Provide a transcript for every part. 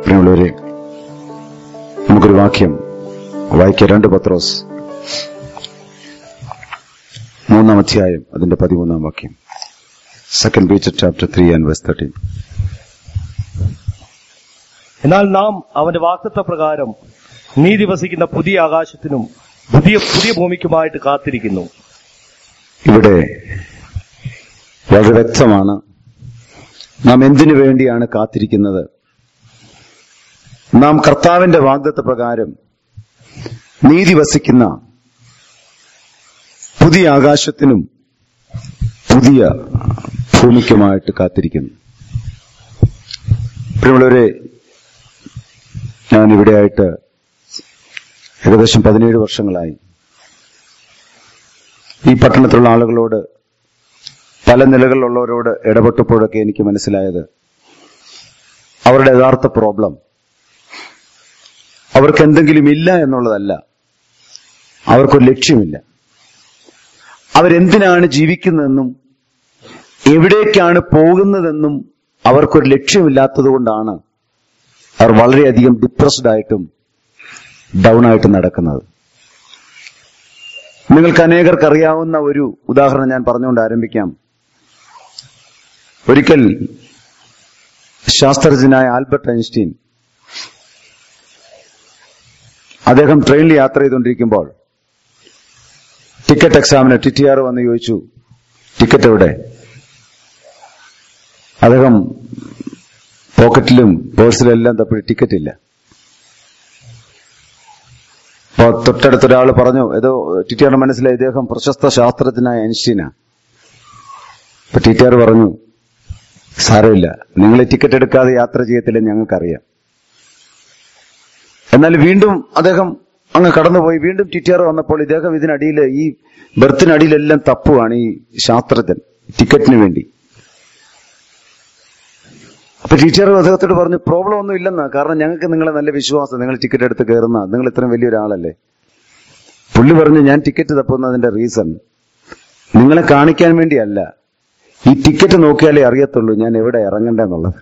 പ്രിയമുള്ളവരെ നമുക്കൊരു വാക്യം വായിക്കാം രണ്ട് പത്രോസ് മൂന്നാം അധ്യായം അതിന്റെ പതിമൂന്നാം വാക്യം second Peter chapter three and verse thirteen എന്നാൽ നാം അവന്റെ വാക്തത്വ പ്രകാരം നീതി വസിക്കുന്ന പുതിയ ആകാശത്തിനും പുതിയ പുതിയ ഭൂമിക്കുമായിട്ട് കാത്തിരിക്കുന്നു ഇവിടെ വളരെ വ്യക്തമാണ് നാം എന്തിനു വേണ്ടിയാണ് കാത്തിരിക്കുന്നത് നാം കർത്താവിന്റെ വാഗ്ദത്ത പ്രകാരം നീതി വസിക്കുന്ന പുതിയ ആകാശത്തിനും പുതിയ ഭൂമിക്കുമായിട്ട് കാത്തിരിക്കുന്നു പ്രിയമുള്ളവരെ ഞാൻ ഇവിടെയായിട്ട് ഏകദേശം പതിനേഴ് വർഷങ്ങളായി ഈ പട്ടണത്തിലുള്ള ആളുകളോട് പല നിലകളിലുള്ളവരോട് ഇടപെട്ടപ്പോഴൊക്കെ എനിക്ക് മനസ്സിലായത് അവരുടെ യഥാർത്ഥ പ്രോബ്ലം അവർക്ക് എന്തെങ്കിലും ഇല്ല എന്നുള്ളതല്ല അവർക്കൊരു ലക്ഷ്യമില്ല അവരെന്തിനാണ് ജീവിക്കുന്നതെന്നും എവിടേക്കാണ് പോകുന്നതെന്നും അവർക്കൊരു ലക്ഷ്യമില്ലാത്തത് കൊണ്ടാണ് അവർ വളരെയധികം ഡിപ്രസ്ഡ് ആയിട്ടും ഡൗൺ ആയിട്ടും നടക്കുന്നത് നിങ്ങൾക്ക് അനേകർക്ക് അറിയാവുന്ന ഒരു ഉദാഹരണം ഞാൻ പറഞ്ഞുകൊണ്ട് ആരംഭിക്കാം ഒരിക്കൽ ശാസ്ത്രജ്ഞനായ ആൽബർട്ട് ഐൻസ്റ്റീൻ അദ്ദേഹം ട്രെയിനിൽ യാത്ര ചെയ്തുകൊണ്ടിരിക്കുമ്പോൾ ടിക്കറ്റ് എക്സാമിന് ടി ടി ആർ വന്ന് ചോദിച്ചു ടിക്കറ്റ് എവിടെ അദ്ദേഹം പോക്കറ്റിലും പേഴ്സിലും എല്ലാം തപ്പി ടിക്കറ്റ് ഇല്ല അപ്പൊ തൊട്ടടുത്തൊരാൾ പറഞ്ഞു ഏതോ ടി ടി ആറിന് മനസ്സിലായി ഇദ്ദേഹം പ്രശസ്ത ശാസ്ത്രജ്ഞനായ ഐൻസ്റ്റീനാ അപ്പൊ ടി ടി ആർ പറഞ്ഞു സാരമില്ല നിങ്ങൾ ടിക്കറ്റ് എടുക്കാതെ യാത്ര ചെയ്യത്തില്ലെന്ന് ഞങ്ങൾക്കറിയാം എന്നാൽ വീണ്ടും അദ്ദേഹം അങ്ങ് കടന്നുപോയി വീണ്ടും ടി ടി ആർ വന്നപ്പോൾ ഇദ്ദേഹം ഇതിനടിയിൽ ഈ ബെർത്തിനടിയിലെല്ലാം തപ്പുവാണ് ഈ ശാസ്ത്രജ്ഞൻ ടിക്കറ്റിന് വേണ്ടി അപ്പൊ ടീച്ചർ അദ്ദേഹത്തോട് പറഞ്ഞു പ്രോബ്ലം ഒന്നും ഇല്ലെന്നാ കാരണം ഞങ്ങൾക്ക് നിങ്ങളെ നല്ല വിശ്വാസം നിങ്ങൾ ടിക്കറ്റ് എടുത്ത് കയറുന്ന നിങ്ങൾ ഇത്രയും വലിയൊരാളല്ലേ പുള്ളി പറഞ്ഞു ഞാൻ ടിക്കറ്റ് തപ്പുന്നതിന്റെ റീസൺ നിങ്ങളെ കാണിക്കാൻ വേണ്ടിയല്ല ഈ ടിക്കറ്റ് നോക്കിയാലേ അറിയത്തുള്ളൂ ഞാൻ എവിടെ ഇറങ്ങണ്ടെന്നുള്ളത്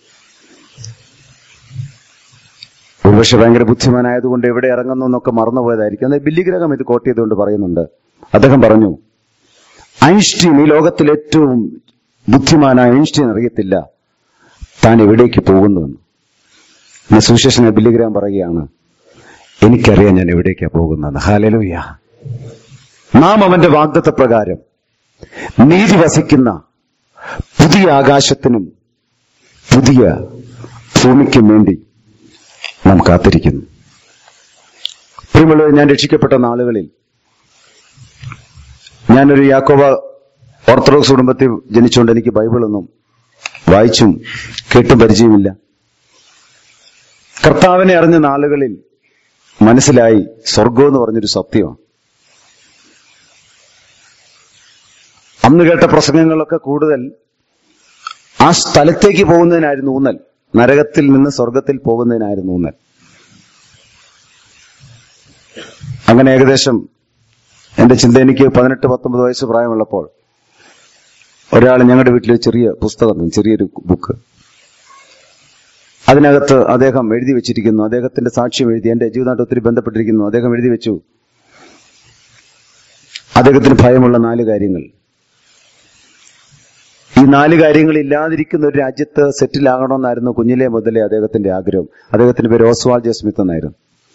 ഒരുപക്ഷെ ഭയങ്കര ബുദ്ധിമാനായതുകൊണ്ട് എവിടെ ഇറങ്ങുന്നു എന്നൊക്കെ മറന്നുപോയതായിരിക്കും എന്നാൽ ബില്ലിഗ്രഹം ഇത് കോട്ട് ചെയ്തുകൊണ്ട് പറയുന്നുണ്ട് അദ്ദേഹം പറഞ്ഞു ഐൻസ്റ്റീൻ ഈ ലോകത്തിൽ ഏറ്റവും ബുദ്ധിമാനായ ഐൻസ്റ്റീൻ അറിയത്തില്ല താൻ എവിടേക്ക് പോകുന്നുവെന്ന് ഇന്ന് സുശേഷന ബില്ലിഗ്രാം പറയുകയാണ് എനിക്കറിയാം ഞാൻ എവിടേക്കാ പോകുന്നത് ഹാലലൂയ നാം അവന്റെ വാഗ്ദത്ത പ്രകാരം നീതി വസിക്കുന്ന പുതിയ ആകാശത്തിനും പുതിയ ഭൂമിക്കും വേണ്ടി നാം കാത്തിരിക്കുന്നു പ്രിയമുള്ളവർ ഞാൻ രക്ഷിക്കപ്പെട്ട നാളുകളിൽ ഞാനൊരു യാക്കോബ ഓർത്തഡോക്സ് കുടുംബത്തിൽ ജനിച്ചുകൊണ്ട് എനിക്ക് ബൈബിളൊന്നും വായിച്ചും കേട്ടും പരിചയമില്ല കർത്താവിനെ അറിഞ്ഞ നാളുകളിൽ മനസ്സിലായി സ്വർഗം എന്ന് പറഞ്ഞൊരു സത്യമാണ് അന്ന് കേട്ട പ്രസംഗങ്ങളൊക്കെ കൂടുതൽ ആ സ്ഥലത്തേക്ക് പോകുന്നതിനായിരുന്നു ഊന്നൽ നരകത്തിൽ നിന്ന് സ്വർഗത്തിൽ പോകുന്നതിനായിരുന്നു ഊന്നൽ അങ്ങനെ ഏകദേശം എന്റെ ചിന്ത എനിക്ക് പതിനെട്ട് പത്തൊമ്പത് വയസ്സ് പ്രായമുള്ളപ്പോൾ ഒരാൾ ഞങ്ങളുടെ വീട്ടിൽ ഒരു ചെറിയ പുസ്തകം ചെറിയൊരു ബുക്ക് അതിനകത്ത് അദ്ദേഹം എഴുതി വെച്ചിരിക്കുന്നു അദ്ദേഹത്തിന്റെ സാക്ഷ്യം എഴുതി എന്റെ ജീവിതമായിട്ട് ഒത്തിരി ബന്ധപ്പെട്ടിരിക്കുന്നു അദ്ദേഹം എഴുതി വെച്ചു അദ്ദേഹത്തിന് ഭയമുള്ള നാല് കാര്യങ്ങൾ ഈ നാല് കാര്യങ്ങൾ ഇല്ലാതിരിക്കുന്ന ഒരു രാജ്യത്ത് സെറ്റിൽ ആകണമെന്നായിരുന്നു കുഞ്ഞിലെ മുതലേ അദ്ദേഹത്തിന്റെ ആഗ്രഹം അദ്ദേഹത്തിന്റെ പേര് ഓസ്വാൾ ജെ സ്മിത്ത് എന്നായിരുന്നു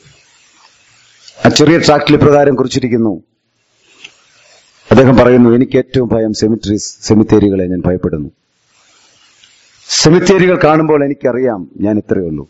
ആ ചെറിയ ട്രാക്റ്റിൽ പ്രകാരം കുറിച്ചിരിക്കുന്നു അദ്ദേഹം പറയുന്നു എനിക്ക് ഏറ്റവും ഭയം സെമിറ്ററീസ് സെമിത്തേരികളെ ഞാൻ ഭയപ്പെടുന്നു സെമിത്തേരികൾ കാണുമ്പോൾ എനിക്കറിയാം ഞാൻ ഇത്രയേ ഉള്ളൂ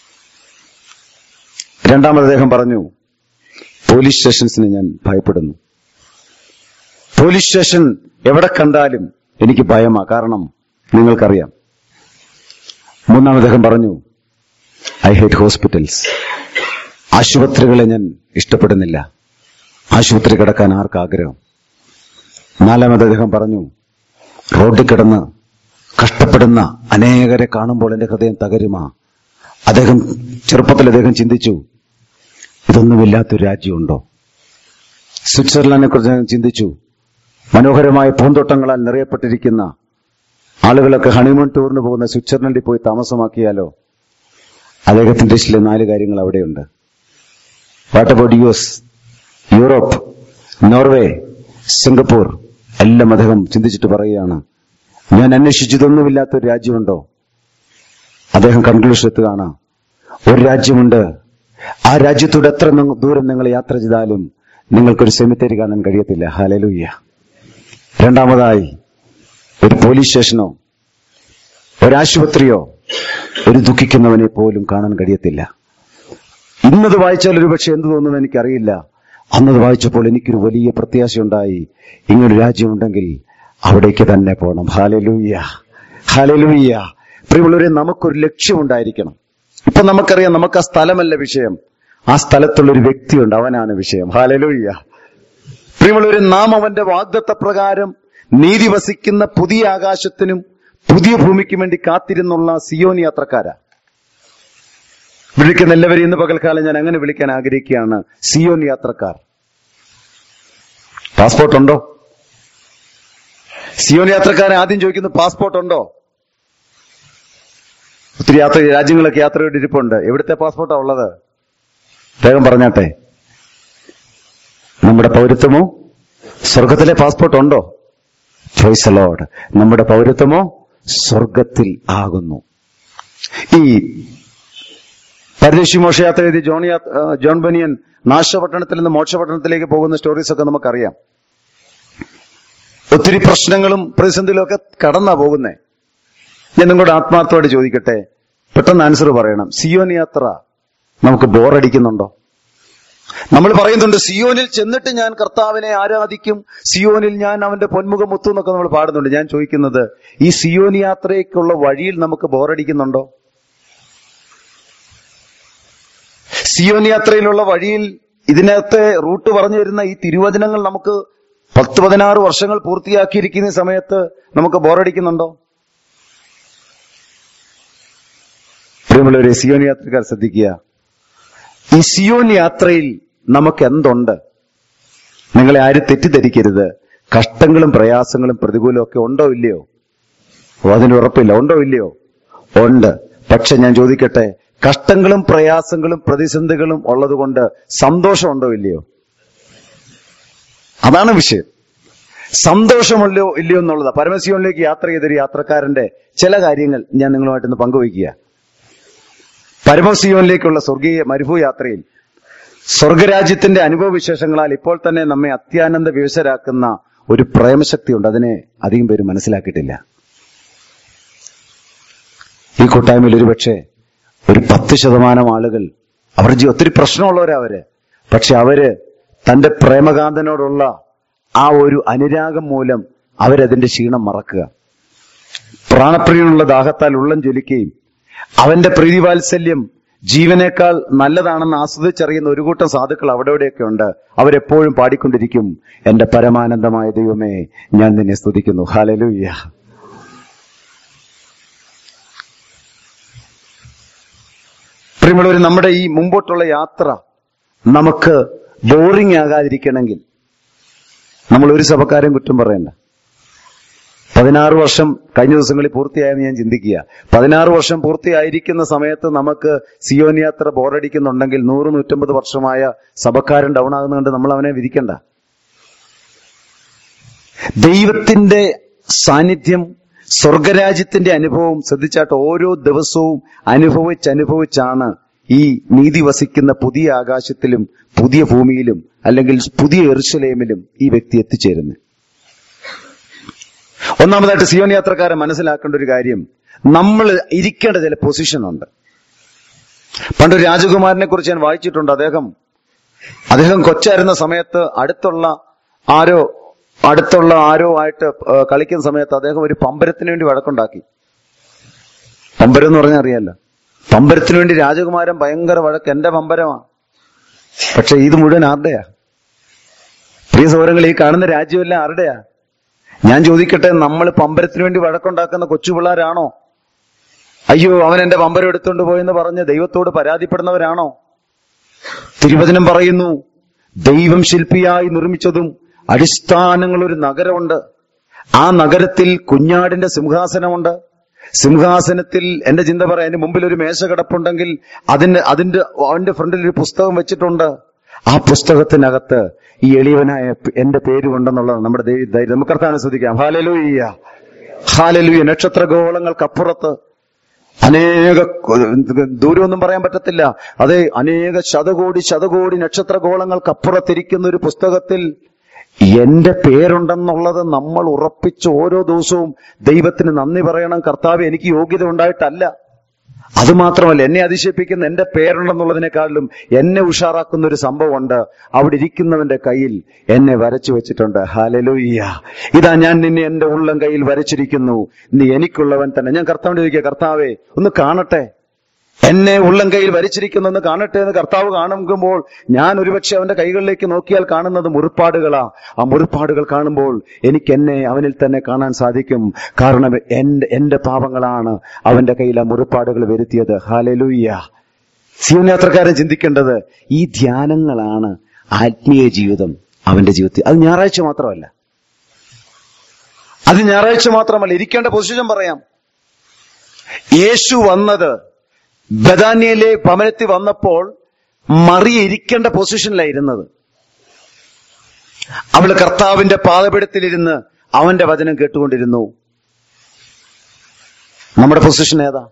രണ്ടാമത് അദ്ദേഹം പറഞ്ഞു പോലീസ് സ്റ്റേഷൻസിനെ ഞാൻ ഭയപ്പെടുന്നു പോലീസ് സ്റ്റേഷൻ എവിടെ കണ്ടാലും എനിക്ക് ഭയമാ കാരണം നിങ്ങൾക്കറിയാം മൂന്നാമത് അദ്ദേഹം പറഞ്ഞു ഐ ഹേറ്റ് ഹോസ്പിറ്റൽസ് ആശുപത്രികളെ ഞാൻ ഇഷ്ടപ്പെടുന്നില്ല ആശുപത്രി കിടക്കാൻ ആർക്ക് ആഗ്രഹം നാലാമത് അദ്ദേഹം പറഞ്ഞു റോഡിൽ കിടന്ന് കഷ്ടപ്പെടുന്ന അനേകരെ കാണുമ്പോൾ എന്റെ ഹൃദയം തകരുമാ അദ്ദേഹം ചെറുപ്പത്തിൽ അദ്ദേഹം ചിന്തിച്ചു ഇതൊന്നുമില്ലാത്തൊരു രാജ്യമുണ്ടോ സ്വിറ്റ്സർലാൻഡിനെ കുറിച്ച് അദ്ദേഹം ചിന്തിച്ചു മനോഹരമായ പൂന്തോട്ടങ്ങളാൽ നിറയപ്പെട്ടിരിക്കുന്ന ആളുകളൊക്കെ ഹണിമൂൺ ടൂറിന് പോകുന്ന സ്വിറ്റ്സർലൻഡിൽ പോയി താമസമാക്കിയാലോ അദ്ദേഹത്തിന്റെ ലിസ്റ്റിലെ നാല് കാര്യങ്ങൾ അവിടെയുണ്ട് what about U S Europe Norway Singapore എല്ലാം അദ്ദേഹം ചിന്തിച്ചിട്ട് പറയുകയാണ് ഞാൻ അന്വേഷിച്ചതൊന്നുമില്ലാത്ത ഒരു രാജ്യമുണ്ടോ അദ്ദേഹം കൺക്ലൂഷൻ എത്തുകയാണ് ഒരു രാജ്യമുണ്ട് ആ രാജ്യത്തോട് എത്ര നി- ദൂരം നിങ്ങൾ യാത്ര ചെയ്താലും നിങ്ങൾക്കൊരു സെമിത്തേരി കാണാൻ കഴിയത്തില്ല ഹാലലൂയ്യ രണ്ടാമതായി ഒരു പോലീസ് സ്റ്റേഷനോ ഒരാശുപത്രിയോ ഒരു ദുഃഖിക്കുന്നവനെ പോലും കാണാൻ കഴിയത്തില്ല ഇന്നത് വായിച്ചാൽ ഒരു പക്ഷെ എന്ത് തോന്നുന്നു എനിക്കറിയില്ല അന്നത് വായിച്ചപ്പോൾ എനിക്കൊരു വലിയ പ്രത്യാശയുണ്ടായി ഇങ്ങനൊരു രാജ്യമുണ്ടെങ്കിൽ അവിടേക്ക് തന്നെ പോകണം ഹാലലൂയ്യ ഹാലലൂയ്യ പ്രിയമുള്ളവരെ നമുക്കൊരു ലക്ഷ്യമുണ്ടായിരിക്കണം ഇപ്പൊ നമുക്കറിയാം നമുക്ക് ആ സ്ഥലമല്ല വിഷയം ആ സ്ഥലത്തുള്ള ഒരു വ്യക്തിയുണ്ട് അവനാണ് വിഷയം ഹാലലൂയ്യ പ്രിയമുള്ളവരെ നാം അവന്റെ വാഗ്ദത്ത പ്രകാരം നീതി വസിക്കുന്ന പുതിയ ആകാശത്തിനും പുതിയ ഭൂമിക്കും വേണ്ടി കാത്തിരുന്നുള്ള സിയോൻ യാത്രക്കാരാ വിളിക്കുന്ന എല്ലാവരെയും ഇന്ന് പകൽക്കാലം ഞാൻ അങ്ങനെ വിളിക്കാൻ ആഗ്രഹിക്കുകയാണ് സിയോൻ യാത്രക്കാർ പാസ്പോർട്ട് ഉണ്ടോ സിയോൻ യാത്രക്കാരെ ആദ്യം ചോദിക്കുന്നു പാസ്പോർട്ട് ഉണ്ടോ ഒത്തിരി യാത്ര രാജ്യങ്ങളൊക്കെ യാത്രയുടെ ഇരിപ്പുണ്ട് എവിടുത്തെ പാസ്പോർട്ടാ ഉള്ളത് വേഗം പറഞ്ഞാട്ടെ നമ്മുടെ പൗരത്വമോ സ്വർഗത്തിലെ പാസ്പോർട്ട് ഉണ്ടോ ചോയ്സ് ലോഡ് നമ്മുടെ പൗരത്വമോ സ്വർഗത്തിൽ ആകുന്നു ഈ പരദേശി മോക്ഷയാത്ര എഴുതി ജോൺ യാത്ര- ആ, ജോൺ ബനിയൻ നാശപട്ടണത്തിൽ നിന്ന് മോക്ഷപട്ടണത്തിലേക്ക് പോകുന്ന സ്റ്റോറീസ് ഒക്കെ നമുക്കറിയാം ഒത്തിരി പ്രശ്നങ്ങളും പ്രതിസന്ധികളും ഒക്കെ കടന്നാ പോകുന്നേ ഞാൻ നിങ്ങളോട് ആത്മാർത്ഥമായിട്ട് ചോദിക്കട്ടെ പെട്ടെന്ന് ആൻസർ പറയണം സിയോൻ യാത്ര നമുക്ക് ബോറടിക്കുന്നുണ്ടോ നമ്മൾ പറയുന്നുണ്ട് സിയോനിൽ ചെന്നിട്ട് ഞാൻ കർത്താവിനെ ആരാധിക്കും സിയോനിൽ ഞാൻ അവന്റെ പൊന്മുഖം മുത്തും എന്നൊക്കെ നമ്മൾ പാടുന്നുണ്ട് ഞാൻ ചോദിക്കുന്നത് ഈ സിയോൻ യാത്രയ്ക്കുള്ള വഴിയിൽ നമുക്ക് ബോറടിക്കുന്നുണ്ടോ സിയോൻ യാത്രയിലുള്ള വഴിയിൽ ഇതിനകത്തെ റൂട്ട് പറഞ്ഞു തരുന്ന ഈ തിരുവചനങ്ങൾ നമുക്ക് പത്ത് പതിനാറ് വർഷങ്ങൾ പൂർത്തിയാക്കിയിരിക്കുന്ന ഈ സമയത്ത് നമുക്ക് ബോറടിക്കുന്നുണ്ടോ പ്രിയമുള്ളവരെ സിയോൻ യാത്രക്കാർ ശ്രദ്ധിക്കുക ഈ സിയോൻ യാത്രയിൽ നമുക്ക് എന്തുണ്ട് നിങ്ങളെ ആരും തെറ്റിദ്ധരിക്കരുത് കഷ്ടങ്ങളും പ്രയാസങ്ങളും പ്രതികൂലവും ഒക്കെ ഉണ്ടോ ഇല്ലയോ ഓ അതിന് ഉറപ്പില്ല ഉണ്ടോ ഇല്ലയോ ഉണ്ട് പക്ഷെ ഞാൻ ചോദിക്കട്ടെ കഷ്ടങ്ങളും പ്രയാസങ്ങളും പ്രതിസന്ധികളും ഉള്ളതുകൊണ്ട് സന്തോഷമുണ്ടോ ഇല്ലയോ അതാണ് വിഷയം സന്തോഷമല്ലോ ഇല്ലയോ എന്നുള്ളതാ പരമശിവനിലേക്ക് യാത്ര ചെയ്തൊരു യാത്രക്കാരന്റെ ചില കാര്യങ്ങൾ ഞാൻ നിങ്ങളുമായിട്ടൊന്ന് പങ്കുവയ്ക്കുക പരമശിവനിലേക്കുള്ള സ്വർഗീയ മരുഭൂ യാത്രയിൽ സ്വർഗരാജ്യത്തിന്റെ അനുഭവ വിശേഷങ്ങളാൽ ഇപ്പോൾ തന്നെ നമ്മെ അത്യാനന്ദ വിവശരാക്കുന്ന ഒരു പ്രേമശക്തിയുണ്ട് അതിനെ അധികം പേര് മനസ്സിലാക്കിയിട്ടില്ല ഈ കൂട്ടായ്മയിൽ ഒരുപക്ഷെ ഒരു പത്ത് ശതമാനം ആളുകൾ അവർ ജീ- ഒത്തിരി പ്രശ്നമുള്ളവരാ അവര് പക്ഷെ അവര് തന്റെ പ്രേമകാന്തനോടുള്ള ആ ഒരു അനുരാഗം മൂലം അവരതിന്റെ ക്ഷീണം മറക്കുക പ്രാണപ്രിയനുള്ള ദാഹത്താൽ ഉള്ളം ജ്വലിക്കുകയും അവന്റെ പ്രീതിവാത്സല്യം ജീവനേക്കാൾ നല്ലതാണെന്ന് ആസ്വദിച്ചറിയുന്ന ഒരു കൂട്ടം സാധുക്കൾ അവിടെ ഇവിടെയൊക്കെ ഉണ്ട് അവരെപ്പോഴും പാടിക്കൊണ്ടിരിക്കും എന്റെ പരമാനന്ദമായ ദൈവമേ ഞാൻ നിന്നെ സ്തുതിക്കുന്നു ഹാലലൂയ്യ പ്രിയമുള്ളവർ നമ്മുടെ ഈ മുമ്പോട്ടുള്ള യാത്ര നമുക്ക് ബോറിംഗ് ആകാതിരിക്കണമെങ്കിൽ നമ്മൾ ഒരു സഭക്കാരും കുറ്റം പറയണ്ട പതിനാറ് വർഷം കഴിഞ്ഞ ദിവസങ്ങളിൽ പൂർത്തിയായെന്ന് ഞാൻ ചിന്തിക്കുക പതിനാറ് വർഷം പൂർത്തിയായിരിക്കുന്ന സമയത്ത് നമുക്ക് സിയോൻ യാത്ര ബോറടിക്കുന്നുണ്ടെങ്കിൽ നൂറ് നൂറ്റമ്പത് വർഷമായ സഭക്കാരൻ ഡൗൺ ആകുന്നതുകൊണ്ട് നമ്മൾ അവനെ വിധിക്കണ്ട ദൈവത്തിന്റെ സാന്നിധ്യം സ്വർഗരാജ്യത്തിന്റെ അനുഭവം ശ്രദ്ധിച്ചാട്ട് ഓരോ ദിവസവും അനുഭവിച്ചനുഭവിച്ചാണ് ഈ നീതി വസിക്കുന്ന പുതിയ ആകാശത്തിലും പുതിയ ഭൂമിയിലും അല്ലെങ്കിൽ പുതിയ എറുസലേമിലും ഈ വ്യക്തി എത്തിച്ചേരുന്നത് ഒന്നാമതായിട്ട് സിയോൻ യാത്രക്കാരെ മനസ്സിലാക്കേണ്ട ഒരു കാര്യം നമ്മൾ ഇരിക്കേണ്ട ചില പൊസിഷൻ ഉണ്ട് പണ്ട് ഒരു രാജകുമാരനെ കുറിച്ച് ഞാൻ വായിച്ചിട്ടുണ്ട് അദ്ദേഹം അദ്ദേഹം കൊച്ചായിരുന്ന സമയത്ത് അടുത്തുള്ള ആരോ അടുത്തുള്ള ആരോ ആയിട്ട് ആ, കളിക്കുന്ന സമയത്ത് അദ്ദേഹം ഒരു പമ്പരത്തിന് വേണ്ടി വഴക്കുണ്ടാക്കി പമ്പരം എന്ന് പറഞ്ഞാൽ അറിയാലോ പമ്പരത്തിന് വേണ്ടി രാജകുമാരൻ ഭയങ്കര വഴക്ക് എന്റെ പമ്പരമാണ് പക്ഷെ ഇത് മുഴുവൻ ആരുടെയാ പ്രിയ സൗരങ്ങൾ ഈ കാണുന്ന രാജ്യമെല്ലാം ആരുടെയാ ഞാൻ ചോദിക്കട്ടെ നമ്മൾ പമ്പരത്തിന് വേണ്ടി വഴക്കുണ്ടാക്കുന്ന കൊച്ചു പിള്ളേരാണോ അയ്യോ അവൻ എന്റെ പമ്പരം എടുത്തുകൊണ്ട് പോയെന്ന് പറഞ്ഞ് ദൈവത്തോട് പരാതിപ്പെടുന്നവരാണോ തിരുവചനം പറയുന്നു ദൈവം ശില്പിയായി നിർമ്മിച്ചതും അടിസ്ഥാനങ്ങൾ ഒരു നഗരമുണ്ട് ആ നഗരത്തിൽ കുഞ്ഞാടിന്റെ സിംഹാസനമുണ്ട് സിംഹാസനത്തിൽ എന്റെ ചിന്ത പറയാം അതിന്റെ മുമ്പിൽ ഒരു മേശ കിടപ്പുണ്ടെങ്കിൽ അതിന്റെ അതിന്റെ അവന്റെ ഫ്രണ്ടിൽ ഒരു പുസ്തകം വെച്ചിട്ടുണ്ട് ആ പുസ്തകത്തിനകത്ത് ഈ എളിയവനായ പ് എന്റെ പേര് കൊണ്ടെന്നുള്ളത് നമ്മുടെ ദൈ- ധൈര്യം നമുക്ക് കർത്താവിനെ ശ്രദ്ധിക്കാം ഹാലലൂയ്യ ഹാലലൂയ നക്ഷത്രഗോളങ്ങൾക്കപ്പുറത്ത് അനേക ദൂരമൊന്നും പറയാൻ പറ്റത്തില്ല അതെ അനേക ശതകോടി ശതകോടി നക്ഷത്രഗോളങ്ങൾക്കപ്പുറത്തിരിക്കുന്ന ഒരു പുസ്തകത്തിൽ എന്റെ പേരുണ്ടെന്നുള്ളത് നമ്മൾ ഉറപ്പിച്ച് ഓരോ ദിവസവും ദൈവത്തിന് നന്ദി പറയണം കർത്താവ് എനിക്ക് യോഗ്യത ഉണ്ടായിട്ടല്ല അത് മാത്രമല്ല എന്നെ അതിശയിപ്പിക്കുന്ന എന്റെ പേരുണ്ടെന്നുള്ളതിനേക്കാളിലും എന്നെ ഉഷാറാക്കുന്ന ഒരു സംഭവമുണ്ട് അവിടെ ഇരിക്കുന്നവന്റെ കയ്യിൽ എന്നെ വരച്ചു വെച്ചിട്ടുണ്ട് ഹാലലൂയ്യ ഇതാ ഞാൻ നിന്നെ എന്റെ ഉള്ളം കയ്യിൽ വരച്ചിരിക്കുന്നു നീ എനിക്കുള്ളവൻ തന്നെ ഞാൻ കർത്താവിന്റെ ചോദിക്കുക കർത്താവേ ഒന്ന് കാണട്ടെ എന്നെ ഉള്ളം കയ്യിൽ വരച്ചിരിക്കുന്നെന്ന് കാണട്ടെ എന്ന് കർത്താവ് കാണുമ്പോൾ ഞാൻ ഒരുപക്ഷെ അവന്റെ കൈകളിലേക്ക് നോക്കിയാൽ കാണുന്നത് മുറിപ്പാടുകളാ ആ മുറിപ്പാടുകൾ കാണുമ്പോൾ എനിക്ക് എന്നെ അവനിൽ തന്നെ കാണാൻ സാധിക്കും കാരണം എന്റെ എന്റെ പാപങ്ങളാണ് അവന്റെ കയ്യിൽ ആ മുറിപ്പാടുകൾ വരുത്തിയത് ഹാലലൂയ്യ സിയോൻ യാത്രക്കാരൻ ചിന്തിക്കേണ്ടത് ഈ ധ്യാനങ്ങളാണ് ആത്മീയ ജീവിതം അവന്റെ ജീവിതത്തിൽ അത് ഞായറാഴ്ച മാത്രമല്ല അത് ഞായറാഴ്ച മാത്രമല്ല ഇരിക്കേണ്ട പൊസിഷൻ പറയാം യേശു വന്നത് ബദാന്യയിലെ ഭവനത്തിൽ വന്നപ്പോൾ മറിയ ഇരിക്കേണ്ട പൊസിഷനിലായിരുന്നത് അവള് കർത്താവിന്റെ പാതപീഠത്തിലിരുന്ന് അവന്റെ വചനം കേട്ടുകൊണ്ടിരുന്നു നമ്മുടെ പൊസിഷൻ ഏതാ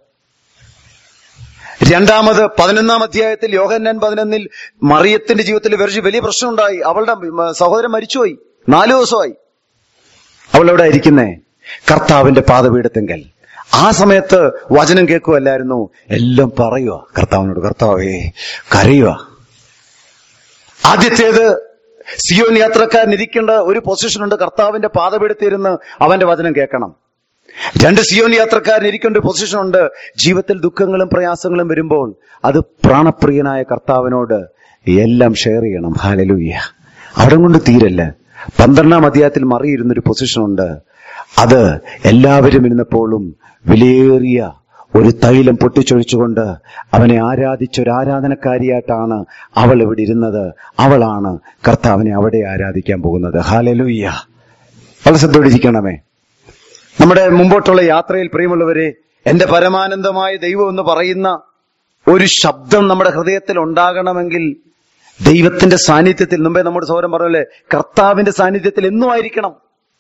രണ്ടാമത് പതിനൊന്നാം അധ്യായത്തിൽ യോഹന്നാൻ പതിനൊന്നിൽ മറിയത്തിന്റെ ജീവിതത്തിൽ വെറിച്ച് വലിയ പ്രശ്നമുണ്ടായി അവളുടെ ഉം, സഹോദരൻ മരിച്ചുപോയി നാലു ദിവസമായി അവൾ എവിടെ ഇരിക്കുന്നേ കർത്താവിന്റെ പാതപീഠത്തെങ്കൽ ആ സമയത്ത് വചനം കേൾക്കുമല്ലായിരുന്നു എല്ലാം പറയുക കർത്താവിനോട് കർത്താവേ കരയുക ആദ്യത്തേത് സിയോൻ യാത്രക്കാരൻ ഇരിക്കേണ്ട ഒരു പൊസിഷനുണ്ട് കർത്താവിന്റെ പാതപീഠത്തിരുന്ന് അവന്റെ വചനം കേൾക്കണം രണ്ട് സിയോൻ യാത്രക്കാരൻ ഇരിക്കേണ്ട ഒരു പൊസിഷനുണ്ട് ജീവിതത്തിൽ ദുഃഖങ്ങളും പ്രയാസങ്ങളും വരുമ്പോൾ അത് പ്രാണപ്രിയനായ കർത്താവിനോട് എല്ലാം ഷെയർ ചെയ്യണം ഹാലലൂയ്യ അവിടെ കൊണ്ട് തീരല്ല പന്ത്രണ്ടാം അധ്യായത്തിൽ മറിയിരുന്നൊരു പൊസിഷനുണ്ട് അത് എല്ലാവരും ഇരുന്നപ്പോഴും വിലയേറിയ ഒരു തൈലം പൊട്ടിച്ചൊഴിച്ചുകൊണ്ട് അവനെ ആരാധിച്ച ഒരു ആരാധനക്കാരിയായിട്ടാണ് അവൾ ഇവിടെ ഇരുന്നത് അവളാണ് കർത്താവിനെ അവിടെ ആരാധിക്കാൻ പോകുന്നത് ഹാലലൂയ്യ വളരെ ശ്രദ്ധയോടിരിക്കണമേ നമ്മുടെ മുമ്പോട്ടുള്ള യാത്രയിൽ പ്രിയമുള്ളവരെ എന്റെ പരമാനന്ദമായ ദൈവം എന്ന് പറയുന്ന ഒരു ശബ്ദം നമ്മുടെ ഹൃദയത്തിൽ ഉണ്ടാകണമെങ്കിൽ ദൈവത്തിന്റെ സാന്നിധ്യത്തിൽ മുമ്പേ നമ്മുടെ സൗരം പറഞ്ഞല്ലേ കർത്താവിന്റെ സാന്നിധ്യത്തിൽ എന്നും ആയിരിക്കണം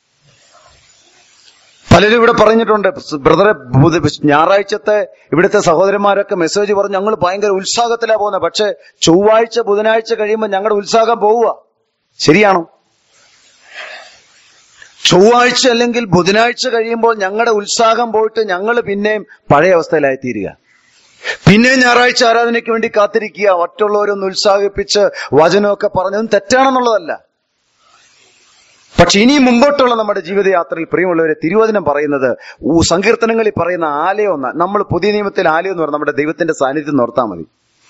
പലരും ഇവിടെ പറഞ്ഞിട്ടുണ്ട് ബ്രദറെ ബുധ- ഞായറാഴ്ചത്തെ ഇവിടുത്തെ സഹോദരന്മാരൊക്കെ മെസ്സേജ് പറഞ്ഞു ഞങ്ങൾ ഭയങ്കര ഉത്സാഹത്തിലാ പോകുന്നത് പക്ഷെ ചൊവ്വാഴ്ച ബുധനാഴ്ച കഴിയുമ്പോൾ ഞങ്ങളുടെ ഉത്സാഹം പോവുക ശരിയാണോ ചൊവ്വാഴ്ച അല്ലെങ്കിൽ ബുധനാഴ്ച കഴിയുമ്പോൾ ഞങ്ങളുടെ ഉത്സാഹം പോയിട്ട് ഞങ്ങൾ പിന്നെയും പഴയ അവസ്ഥയിലായി തീരുക പിന്നെ ഞായറാഴ്ച ആരാധനയ്ക്ക് വേണ്ടി കാത്തിരിക്കുക മറ്റുള്ളവരൊന്ന് ഉത്സാഹിപ്പിച്ച് വചനമൊക്കെ പറഞ്ഞതും തെറ്റാണെന്നുള്ളതല്ല പക്ഷെ ഇനി മുമ്പോട്ടുള്ള നമ്മുടെ ജീവിതയാത്രയിൽ പ്രിയമുള്ളവരെ തിരുവചനം പറയുന്നത് ഊ സങ്കീർത്തനങ്ങളിൽ പറയുന്ന ആലയം ഒന്ന് നമ്മൾ പുതിയ നിയമത്തിൽ ആലയം എന്ന് പറഞ്ഞാൽ നമ്മുടെ ദൈവത്തിന്റെ സാന്നിധ്യം നോർത്താൽ മതി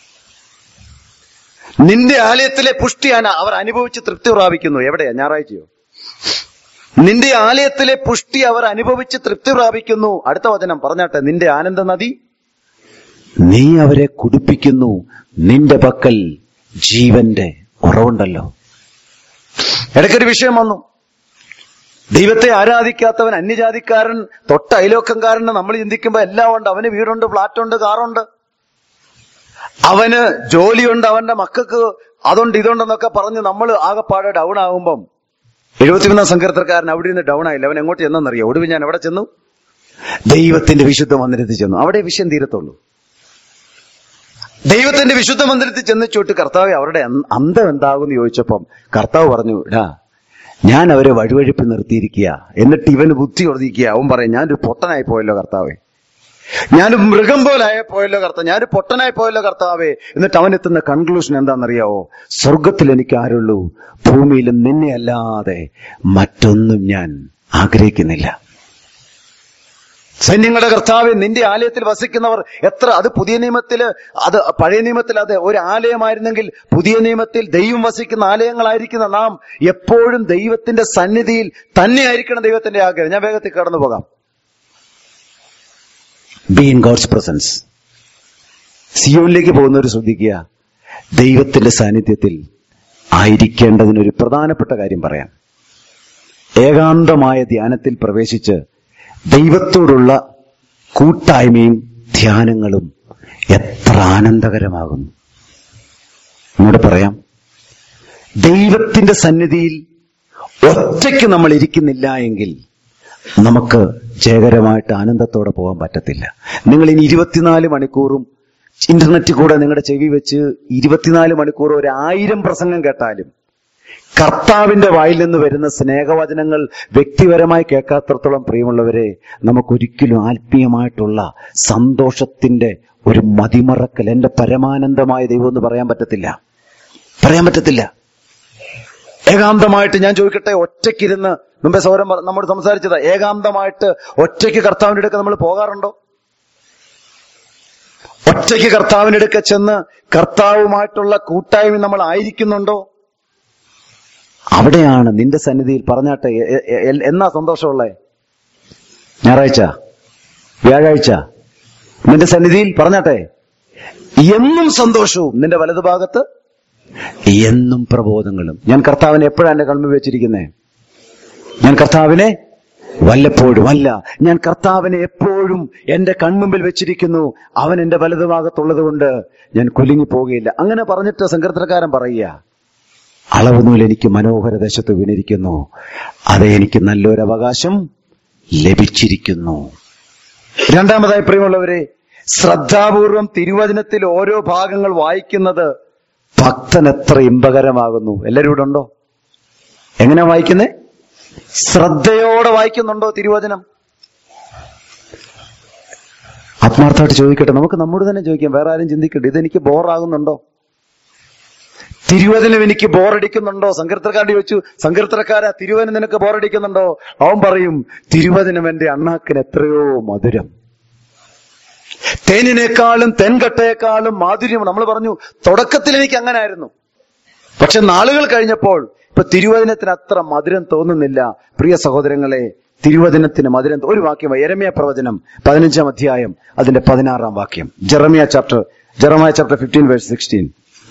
നിന്റെ ആലയത്തിലെ പുഷ്ടിയാണ് അവർ അനുഭവിച്ച് തൃപ്തി പ്രാപിക്കുന്നു എവിടെയാ ഞായറാഴ്ചയോ നിന്റെ ആലയത്തിലെ പുഷ്ടി അവർ അനുഭവിച്ച് തൃപ്തി പ്രാപിക്കുന്നു അടുത്ത വചനം പറഞ്ഞാട്ടെ നിന്റെ ആനന്ദ നദി നീ അവരെ കുടിപ്പിക്കുന്നു നിന്റെ പക്കൽ ജീവന്റെ ഉറവുണ്ടല്ലോ ഇടയ്ക്കൊരു വിഷയം വന്നു ദൈവത്തെ ആരാധിക്കാത്തവൻ അന്യജാതിക്കാരൻ തൊട്ട അയലോക്കംകാരൻ നമ്മൾ ചിന്തിക്കുമ്പോ എല്ലാം ഉണ്ട് അവന് വീടുണ്ട് ഫ്ലാറ്റുണ്ട് കാറുണ്ട് അവന് ജോലിയുണ്ട് അവന്റെ മക്കൾക്ക് അതുണ്ട് ഇതുണ്ടെന്നൊക്കെ പറഞ്ഞ് നമ്മൾ ആകെപ്പാടെ ഡൗൺ ആകുമ്പം എഴുപത്തിമൂന്നാം സങ്കീർത്തക്കാരൻ അവിടെ നിന്ന് ഡൗൺ ആയില്ല അവൻ എങ്ങോട്ട് ചെന്നെന്നറിയോ ഒടുവിൽ ഞാൻ എവിടെ ചെന്നു ദൈവത്തിന്റെ വിശുദ്ധ മന്ദിരത്തിൽ ചെന്നു അവിടെ വിഷയം തീരത്തുള്ളൂ ദൈവത്തിന്റെ വിശുദ്ധ മന്ദിരത്തിൽ ചെന്ന് ചോട്ട് കർത്താവ് അവരുടെ അന്ത- അന്തം എന്താകുമെന്ന് ചോദിച്ചപ്പം കർത്താവ് പറഞ്ഞു ഇടാ ഞാൻ അവരെ വഴിവഴിപ്പ് നിർത്തിയിരിക്കുക എന്നിട്ട് ഇവന് ബുദ്ധി ഉറദിക്കുക അവൻ പറയും ഞാനൊരു പൊട്ടനായി പോയല്ലോ കർത്താവേ ഞാൻ മൃഗം പോലായ പോയല്ലോ കർത്താവ് ഞാനൊരു പൊട്ടനായി പോയല്ലോ കർത്താവേ എന്നിട്ട് അവനെത്തുന്ന കൺക്ലൂഷൻ എന്താണെന്നറിയാവോ സ്വർഗത്തിൽ എനിക്ക് ആരുള്ളൂ ഭൂമിയിലും നിന്നെ അല്ലാതെ മറ്റൊന്നും ഞാൻ ആഗ്രഹിക്കുന്നില്ല സൈന്യങ്ങളുടെ കർത്താവ് നിന്റെ ആലയത്തിൽ വസിക്കുന്നവർ എത്ര അത് പുതിയ നിയമത്തില് അത് പഴയ നിയമത്തിൽ അത് ഒരു ആലയമായിരുന്നെങ്കിൽ പുതിയ നിയമത്തിൽ ദൈവം വസിക്കുന്ന ആലയങ്ങളായിരിക്കുന്ന നാം എപ്പോഴും ദൈവത്തിന്റെ സന്നിധിയിൽ തന്നെയായിരിക്കണം ദൈവത്തിന്റെ ആഗ്രഹം ഞാൻ വേഗത്തിൽ കടന്നു പോകാം ബി ഇൻ ഗോഡ്സ് പ്രസൻസ് സിയോനിലേക്ക് പോകുന്നവർ ശ്രദ്ധിക്കുക ദൈവത്തിന്റെ സാന്നിധ്യത്തിൽ ആയിരിക്കേണ്ടതിനൊരു പ്രധാനപ്പെട്ട കാര്യം പറയാം ഏകാന്തമായ ധ്യാനത്തിൽ പ്രവേശിച്ച് ദൈവത്തോടുള്ള കൂട്ടായ്മയും ധ്യാനങ്ങളും എത്ര ആനന്ദകരമാകുന്നു എന്നോട് പറയാം ദൈവത്തിന്റെ സന്നിധിയിൽ ഒറ്റയ്ക്ക് നമ്മൾ ഇരിക്കുന്നില്ല എങ്കിൽ നമുക്ക് ജയകരമായിട്ട് ആനന്ദത്തോടെ പോകാൻ പറ്റത്തില്ല നിങ്ങൾ ഇനി ഇരുപത്തിനാല് മണിക്കൂറും ഇന്റർനെറ്റിൽ കൂടെ നിങ്ങളുടെ ചെവി വെച്ച് ഇരുപത്തിനാല് മണിക്കൂർ ഒരു ആയിരം പ്രസംഗം കേട്ടാലും കർത്താവിന്റെ വായിൽ നിന്ന് വരുന്ന സ്നേഹവചനങ്ങൾ വ്യക്തിപരമായി കേൾക്കാത്തടത്തോളം പ്രിയമുള്ളവരെ നമുക്കൊരിക്കലും ആത്മീയമായിട്ടുള്ള സന്തോഷത്തിന്റെ ഒരു മതിമറക്കൽ എന്റെ പരമാനന്ദമായ ദൈവം എന്ന് പറയാൻ പറ്റത്തില്ല പറയാൻ പറ്റത്തില്ല ഏകാന്തമായിട്ട് ഞാൻ ചോദിക്കട്ടെ ഒറ്റയ്ക്കിരുന്ന് മുമ്പേ സൗരം പറ- നമ്മോട് സംസാരിച്ചതാ ഏകാന്തമായിട്ട് ഒറ്റയ്ക്ക് കർത്താവിന്റെ അടുക്ക നമ്മൾ പോകാറുണ്ടോ ഒറ്റയ്ക്ക് കർത്താവിന്റെ അടുക്ക ചെന്ന് കർത്താവുമായിട്ടുള്ള കൂട്ടായ്മ നമ്മൾ ആയിരിക്കുന്നുണ്ടോ അവിടെയാണ് നിന്റെ സന്നിധിയിൽ പറഞ്ഞാട്ടെ എ- എ- എ- എന്നാ സന്തോഷമുള്ളേ ഞായറാഴ്ച വ്യാഴാഴ്ച നിന്റെ സന്നിധിയിൽ പറഞ്ഞാട്ടെ എന്നും സന്തോഷവും നിന്റെ വലതുഭാഗത്ത് എന്നും പ്രബോധങ്ങളും ഞാൻ കർത്താവിനെ എപ്പോഴാണ് എന്റെ കൺമുമ്പിൽ വെച്ചിരിക്കുന്നേ ഞാൻ കർത്താവിനെ വല്ലപ്പോഴും അല്ല ഞാൻ കർത്താവിനെ എപ്പോഴും എന്റെ കൺമുമ്പിൽ വെച്ചിരിക്കുന്നു അവൻ എന്റെ വലതുഭാഗത്തുള്ളത് കൊണ്ട് ഞാൻ കുലുങ്ങി പോകുകയില്ല അങ്ങനെ പറഞ്ഞിട്ട് സങ്കീർത്തനക്കാരൻ പറയുക അളവ് നൂൽ എനിക്ക് മനോഹര ദേശത്ത് വീണിരിക്കുന്നു അതേ എനിക്ക് നല്ലൊരു അവകാശം ലഭിച്ചിരിക്കുന്നു രണ്ടാമതായി പ്രിയമുള്ളവരെ ശ്രദ്ധാപൂർവം തിരുവചനത്തിൽ ഓരോ ഭാഗങ്ങൾ വായിക്കുന്നത് ഭക്തൻ എത്ര ഇമ്പകരമാകുന്നു എല്ലാവരും ഇവിടെ ഉണ്ടോ എങ്ങനെ വായിക്കുന്നേ ശ്രദ്ധയോടെ വായിക്കുന്നുണ്ടോ തിരുവചനം ആത്മാർത്ഥമായിട്ട് ചോദിക്കട്ടെ നമുക്ക് നമ്മോട് തന്നെ ചോദിക്കാം വേറെ ആരും ചിന്തിക്കട്ടെ ഇതെനിക്ക് ബോറാകുന്നുണ്ടോ തിരുവചനം എനിക്ക് ബോറടിക്കുന്നുണ്ടോ സങ്കീർത്തനക്കാരൻ ചോദിച്ചു സങ്കീർത്തനക്കാരാ തിരുവചനം നിനക്ക് ബോറടിക്കുന്നുണ്ടോ അവൻ പറയും തിരുവചനം എന്റെ അണ്ണാക്കിന് എത്രയോ മധുരം തേനിനേക്കാളും തെൻകട്ടയേക്കാളും മാധുര്യം നമ്മൾ പറഞ്ഞു തുടക്കത്തിൽ എനിക്ക് അങ്ങനെ ആയിരുന്നു പക്ഷെ നാളുകൾ കഴിഞ്ഞപ്പോൾ ഇപ്പൊ തിരുവചനത്തിന് അത്ര മധുരം തോന്നുന്നില്ല പ്രിയ സഹോദരങ്ങളെ തിരുവചനത്തിന് മധുരം ഒരു വാക്യം എരമിയ പ്രവചനം പതിനഞ്ചാം അധ്യായം അതിന്റെ പതിനാറാം വാക്യം Jeremiah chapter Jeremiah chapter fifteen verse sixteen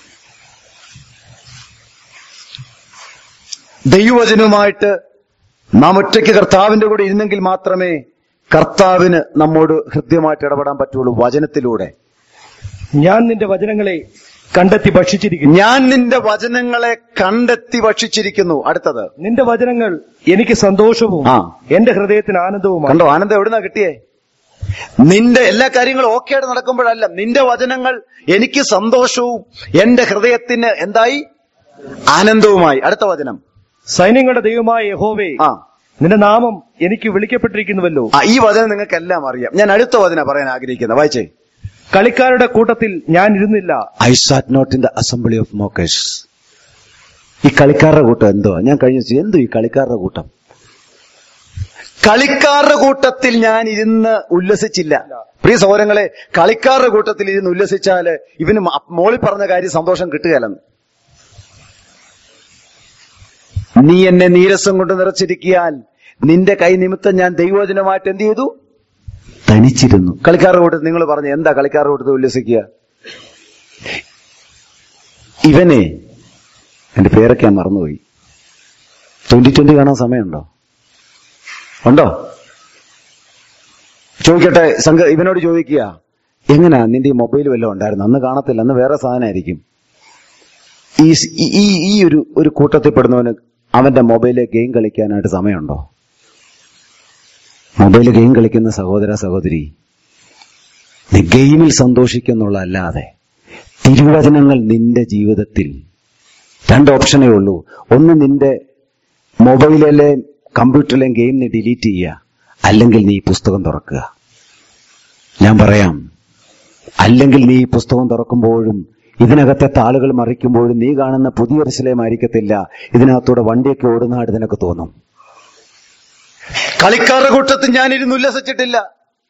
ദൈവവചനവുമായിട്ട് നാം ഒറ്റയ്ക്ക് കർത്താവിന്റെ കൂടെ ഇരുന്നെങ്കിൽ മാത്രമേ കർത്താവിന് നമ്മോട് ഹൃദ്യമായിട്ട് ഇടപെടാൻ പറ്റുള്ളൂ വചനത്തിലൂടെ ഞാൻ നിന്റെ വചനങ്ങളെ കണ്ടെത്തി ഭക്ഷിച്ചിരിക്കുന്നു ഞാൻ നിന്റെ വചനങ്ങളെ കണ്ടെത്തി ഭക്ഷിച്ചിരിക്കുന്നു അടുത്തത് നിന്റെ വചനങ്ങൾ എനിക്ക് സന്തോഷവും ആ. എന്റെ ഹൃദയത്തിന് ആനന്ദവുമാണ് കണ്ടോ ആനന്ദം എവിടുന്നാ കിട്ടിയേ നിന്റെ എല്ലാ കാര്യങ്ങളും ഓക്കെ ആയിട്ട് നടക്കുമ്പോഴല്ല നിന്റെ വചനങ്ങൾ എനിക്ക് സന്തോഷവും എന്റെ ഹൃദയത്തിന് എന്തായി ആനന്ദവുമായി അടുത്ത വചനം സൈന്യങ്ങളുടെ ദൈവമായ യഹോവേ ആ നിന്റെ നാമം എനിക്ക് വിളിക്കപ്പെട്ടിരിക്കുന്നുവല്ലോ ആ, ഈ വചനം നിങ്ങൾക്ക് എല്ലാം അറിയാം ഞാൻ അടുത്ത വചന പറയാൻ ആഗ്രഹിക്കുന്നത് വായിച്ചേ കളിക്കാരുടെ കൂട്ടത്തിൽ ഞാൻ ഇരുന്നില്ല I sat not in the assembly of mockers ഈ കളിക്കാരുടെ കൂട്ടം എന്തോ ഞാൻ കഴിഞ്ഞ ദിവസം എന്തോ ഈ കളിക്കാരുടെ കൂട്ടം കളിക്കാരുടെ കൂട്ടത്തിൽ ഞാൻ ഇരുന്ന് ഉല്ലസിച്ചില്ല പ്രിയ സഹോദരങ്ങളെ കളിക്കാരുടെ കൂട്ടത്തിൽ ഇരുന്ന് ഉല്ലസിച്ചാല് ഇവന് മ- മോളിൽ പറഞ്ഞ കാര്യം സന്തോഷം കിട്ടുകയല്ലെന്ന് നീ എന്നെ നീരസം കൊണ്ട് നിറച്ചിരിക്കിയാൽ നിന്റെ കൈ നിമിത്തം ഞാൻ ദൈവോചനമായിട്ട് എന്ത് ചെയ്തു തനിച്ചിരുന്നു കളിക്കാരുടെ കൂട്ടത്തിൽ നിങ്ങൾ പറഞ്ഞു എന്താ കളിക്കാരുടെ കൂട്ടത്തിൽ ഉല്ലസിക്കുക ഇവനെ എന്റെ പേരൊക്കെ ഞാൻ മറന്നുപോയി ട്വന്റി ട്വന്റി കാണാൻ സമയമുണ്ടോ ഉണ്ടോ ചോദിക്കട്ടെ സംഘ ഇവനോട് ചോദിക്കുക എങ്ങനാ നിന്റെ ഈ മൊബൈൽ വല്ലതും ഉണ്ടായിരുന്നു അന്ന് കാണത്തില്ല അന്ന് വേറെ സാധനമായിരിക്കും ഈ സ്- ഈ- ഈ ഈ ഒരു ഒരു കൂട്ടത്തിൽ പെടുന്നവന് അവന്റെ മൊബൈലിൽ ഗെയിം കളിക്കാനായിട്ട് സമയമുണ്ടോ മൊബൈൽ ഗെയിം കളിക്കുന്ന സഹോദര സഹോദരി നീ ഗെയിമിൽ സന്തോഷിക്കുന്നുള്ള അല്ലാതെ തിരുവചനങ്ങൾ നിന്റെ ജീവിതത്തിൽ രണ്ട് ഓപ്ഷനേ ഉള്ളൂ ഒന്ന് നിന്റെ മൊബൈലിലെ കമ്പ്യൂട്ടറിലെയും ഗെയിം നീ ഡിലീറ്റ് ചെയ്യുക അല്ലെങ്കിൽ നീ ഈ പുസ്തകം തുറക്കുക ഞാൻ പറയാം അല്ലെങ്കിൽ നീ ഈ പുസ്തകം തുറക്കുമ്പോഴും ഇതിനകത്തെ താളുകൾ മറിക്കുമ്പോഴും നീ കാണുന്ന പുതിയൊരു ശിലയമായിരിക്കത്തില്ല ഇതിനകത്തൂടെ വണ്ടിയൊക്കെ ഓടുന്നതായിട്ട് നിനക്ക് തോന്നും കളിക്കാരുടെ കൂട്ടത്തിൽ ഞാനിരുന്ന് ഉല്ലസിച്ചിട്ടില്ല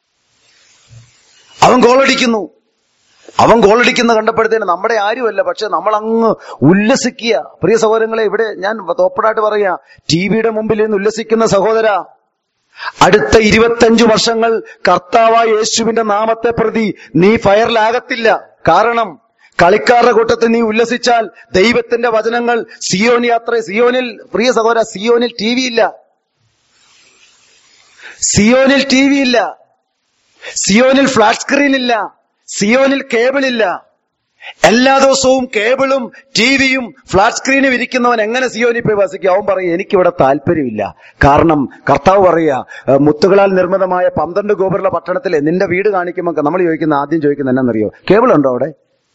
അവൻ ഗോളടിക്കുന്നു അവൻ ഗോളടിക്കുന്ന കണ്ടപ്പോഴത്തേന് നമ്മുടെ ആരുമല്ല പക്ഷെ നമ്മൾ അങ്ങ് ഉല്ലസിക്കുക പ്രിയ സഹോദരങ്ങളെ ഇവിടെ ഞാൻ തോപ്പടായിട്ട് പറയാ ടി വിയുടെ മുമ്പിൽ നിന്ന് ഉല്ലസിക്കുന്ന സഹോദര അടുത്ത ഇരുപത്തഞ്ചു വർഷങ്ങൾ കർത്താവായ യേശുവിന്റെ നാമത്തെ പ്രതി നീ ഫയറിലാകത്തില്ല കാരണം കളിക്കാരുടെ കൂട്ടത്തിൽ നീ ഉല്ലസിച്ചാൽ ദൈവത്തിന്റെ വചനങ്ങൾ സിയോൻ യാത്ര സിയോനിൽ പ്രിയ സഹോദര സിയോനിൽ ടി വി ഇല്ല സിയോനിൽ ടി വി ഇല്ല സിയോനിൽ ഫ്ലാറ്റ് സ്ക്രീൻ ഇല്ല സിയോനിൽ കേബിൾ ഇല്ല എല്ലാ ദിവസവും കേബിളും ടിവിയും ഫ്ലാറ്റ് സ്ക്രീനും ഇരിക്കുന്നവൻ എങ്ങനെ സിയോനിൽ പോയി വസിക്കും അവൻ പറയും എനിക്കിവിടെ താല്പര്യമില്ല കാരണം കർത്താവ് പറയുക "ഏഹ്, മുത്തുകളാൽ നിർമ്മിതമായ പന്ത്രണ്ട് ഗോപുരമുള്ള പട്ടണത്തിലെ നിന്റെ വീട് കാണിക്കുമ്പോൾ നമ്മൾ ചോദിക്കുന്ന ആദ്യം ചോദിക്കുന്ന എന്നറിയോ കേബിൾ ഉണ്ടോ അവിടെ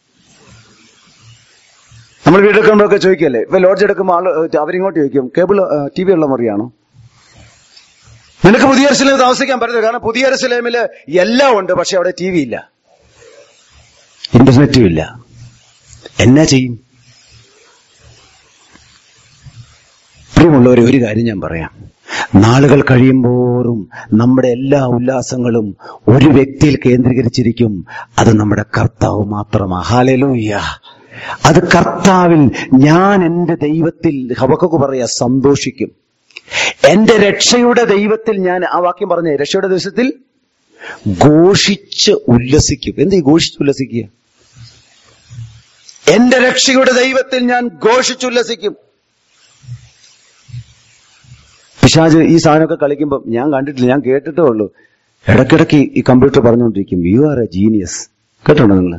നമ്മൾ വീടെടുക്കുമ്പോഴൊക്കെ ചോദിക്കല്ലേ ഇപ്പൊ ലോഡ്ജ് എടുക്കുമ്പോൾ ആള് ഏഹ്, അവരിങ്ങോട്ട് ചോദിക്കും കേബിൾ ടി വി ഉള്ള മുറിയാണോ നിനക്ക് പുതിയ അരസിലേമിൽ താമസിക്കാൻ പറ്റില്ല കാരണം പുതിയ അരസിലേമില് എല്ലാം ഉണ്ട് പക്ഷെ അവിടെ ടി വി ഇല്ല ഇന്റർനെറ്റും ഇല്ല എന്നാ ചെയ്യും പ്രിയമുള്ളവരെ ഒരു കാര്യം ഞാൻ പറയാം നാളുകൾ കഴിയുമ്പോറും നമ്മുടെ എല്ലാ ഉല്ലാസങ്ങളും ഒരു വ്യക്തിയിൽ കേന്ദ്രീകരിച്ചിരിക്കും അത് നമ്മുടെ കർത്താവ് മാത്രമാ ഹാലലൂയ്യ അത് കർത്താവിൽ ഞാൻ എന്റെ ദൈവത്തിൽ ഹവക്കൊക്കെ പറയാ സന്തോഷിക്കും എന്റെ രക്ഷയുടെ ദൈവത്തിൽ ഞാൻ ആ വാക്യം പറഞ്ഞേ രക്ഷയുടെ ദിവസത്തിൽ ഘോഷിച്ച് ഉല്ലസിക്കും എന്ത് ഈ ഘോഷിച്ച് ഉല്ലസിക്കുക എന്റെ രക്ഷയുടെ ദൈവത്തിൽ ഞാൻ ഘോഷിച്ചുല്ലസിക്കും പിശാജ് ഈ സാധനമൊക്കെ കളിക്കുമ്പോൾ ഞാൻ കണ്ടിട്ടില്ല ഞാൻ കേട്ടിട്ടേ ഉള്ളൂ ഇടയ്ക്കിടയ്ക്ക് ഈ കമ്പ്യൂട്ടർ പറഞ്ഞുകൊണ്ടിരിക്കും യു ആർ എ ജീനിയസ് കേട്ടോ നിങ്ങൾ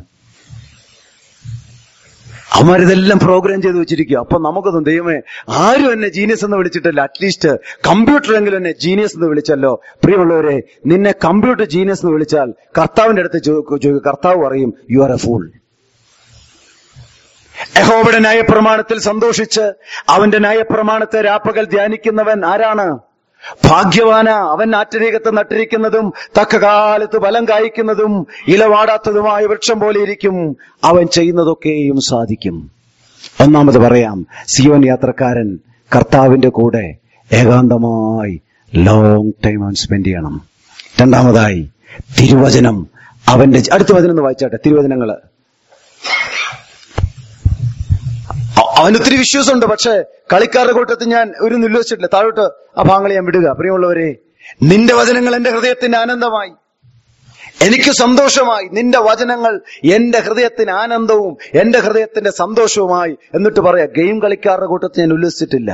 അവന്മാരിതെല്ലാം പ്രോഗ്രാം ചെയ്ത് വെച്ചിരിക്കുക അപ്പൊ നമുക്കൊന്നും ദൈവമേ ആരും എന്നെ ജീനിയസ് എന്ന് വിളിച്ചിട്ടില്ല അറ്റ്ലീസ്റ്റ് കമ്പ്യൂട്ടറെങ്കിലും എന്നെ ജീനിയസ് എന്ന് വിളിച്ചല്ലോ പ്രിയമുള്ളവരെ നിന്നെ കമ്പ്യൂട്ടർ ജീനിയസ് എന്ന് വിളിച്ചാൽ കർത്താവിന്റെ അടുത്ത് ചോ- ചോ- കർത്താവ് പറയും യു ആർ എ ഫൂൾ യഹോവയുടെ ന്യായപ്രമാണത്തിൽ സന്തോഷിച്ച് അവന്റെ ന്യായപ്രമാണത്തെ രാപ്പകൽ ധ്യാനിക്കുന്നവൻ ആരാണ് ഭാഗ്യവാന അവൻ ആറ്റരീകത്ത് നട്ടിരിക്കുന്നതും തക്ക കാലത്ത് ഫലം കായ്ക്കുന്നതും ഇലവാടാത്തതുമായ വൃക്ഷം പോലെ ഇരിക്കും അവൻ ചെയ്യുന്നതൊക്കെയും സാധിക്കും ഒന്നാമത് പറയാം സിയോൻ യാത്രക്കാരൻ കർത്താവിന്റെ കൂടെ ഏകാന്തമായി ലോങ് ടൈം അവൻ സ്പെൻഡ് ചെയ്യണം രണ്ടാമതായി തിരുവചനം അവന്റെ അടുത്ത വചനം ഒന്ന് വായിച്ചാട്ടെ തിരുവചനങ്ങള് അ- അവനൊത്തിരി വിശ്വാസമുണ്ട് പക്ഷെ കളിക്കാരുടെ കൂട്ടത്തിൽ ഞാൻ ഒരു നില്ലോചിച്ചിട്ടില്ല താഴോട്ട് ആ ഭാഗങ്ങൾ ഞാൻ വിടുക പ്രിയമുള്ളവരെ നിന്റെ വചനങ്ങൾ എന്റെ ഹൃദയത്തിന് ആനന്ദമായി എനിക്ക് സന്തോഷമായി നിന്റെ വചനങ്ങൾ എന്റെ ഹൃദയത്തിന് ആനന്ദവും എന്റെ ഹൃദയത്തിന്റെ സന്തോഷവുമായി എന്നിട്ട് പറയാ ഗെയിം കളിക്കാരുടെ കൂട്ടത്തിൽ ഞാൻ ഉല്ലസിച്ചിട്ടില്ല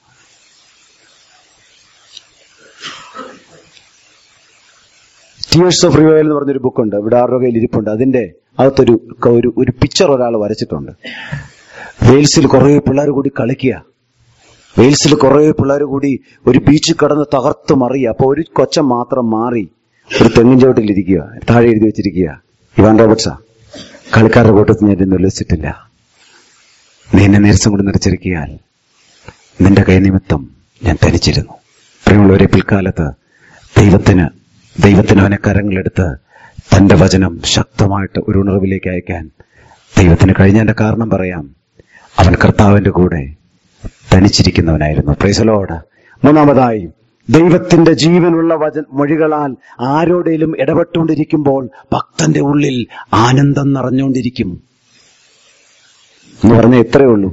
ടീയേഴ്സ് ഓഫ് റിവൈൽ എന്ന് പറഞ്ഞൊരു ബുക്കുണ്ട് ഇവിടെ ആരുടെ കയ്യിൽ ഇരിപ്പുണ്ട് അതിന്റെ അകത്തൊരു ഒരു ഒരു പിക്ചർ ഒരാൾ വരച്ചിട്ടുണ്ട് വെയിൽസിൽ കുറെ പിള്ളേർ കൂടി കളിക്കുക വെയിൽസിൽ കുറെ പിള്ളേർ കൂടി ഒരു ബീച്ചിൽ കടന്ന് തകർത്ത് മറിയുക അപ്പൊ ഒരു കൊച്ചൻ മാത്രം മാറി ഒരു തെങ്ങിൻ ചവിട്ടിൽ ഇരിക്കുക താഴെ എഴുതി വെച്ചിരിക്കുക ഇവാൻ റോബർട്ട്സാ കളിക്കാരുടെ കൂട്ടത്തിൽ ഞാൻ ഇന്ന് ഉല്ലസിച്ചിട്ടില്ല നീ എന്നെ നേരസം കൊണ്ട് നിറച്ചിരിക്കിയാൽ നിന്റെ കൈനിമിത്തം ഞാൻ തനിച്ചിരുന്നു പ്രിയമുള്ളവരെ പിൽക്കാലത്ത് ദൈവത്തിന് ദൈവത്തിന് അവനെ കരങ്ങളെടുത്ത് തന്റെ വചനം ശക്തമായിട്ട് ഒരു ഉണർവിലേക്ക് അയക്കാൻ ദൈവത്തിന് കഴിഞ്ഞതിന്റെ കാരണം പറയാം അവൻ കർത്താവിന്റെ കൂടെ തനിച്ചിരിക്കുന്നവനായിരുന്നു പ്രൈസലോട് മൂന്നാമതായി ദൈവത്തിന്റെ ജീവനുള്ള വച മൊഴികളാൽ ആരോടേലും ഇടപെട്ടുകൊണ്ടിരിക്കുമ്പോൾ ഭക്തന്റെ ഉള്ളിൽ ആനന്ദം നിറഞ്ഞുകൊണ്ടിരിക്കും എന്ന് പറഞ്ഞ ഇത്രയേ ഉള്ളൂ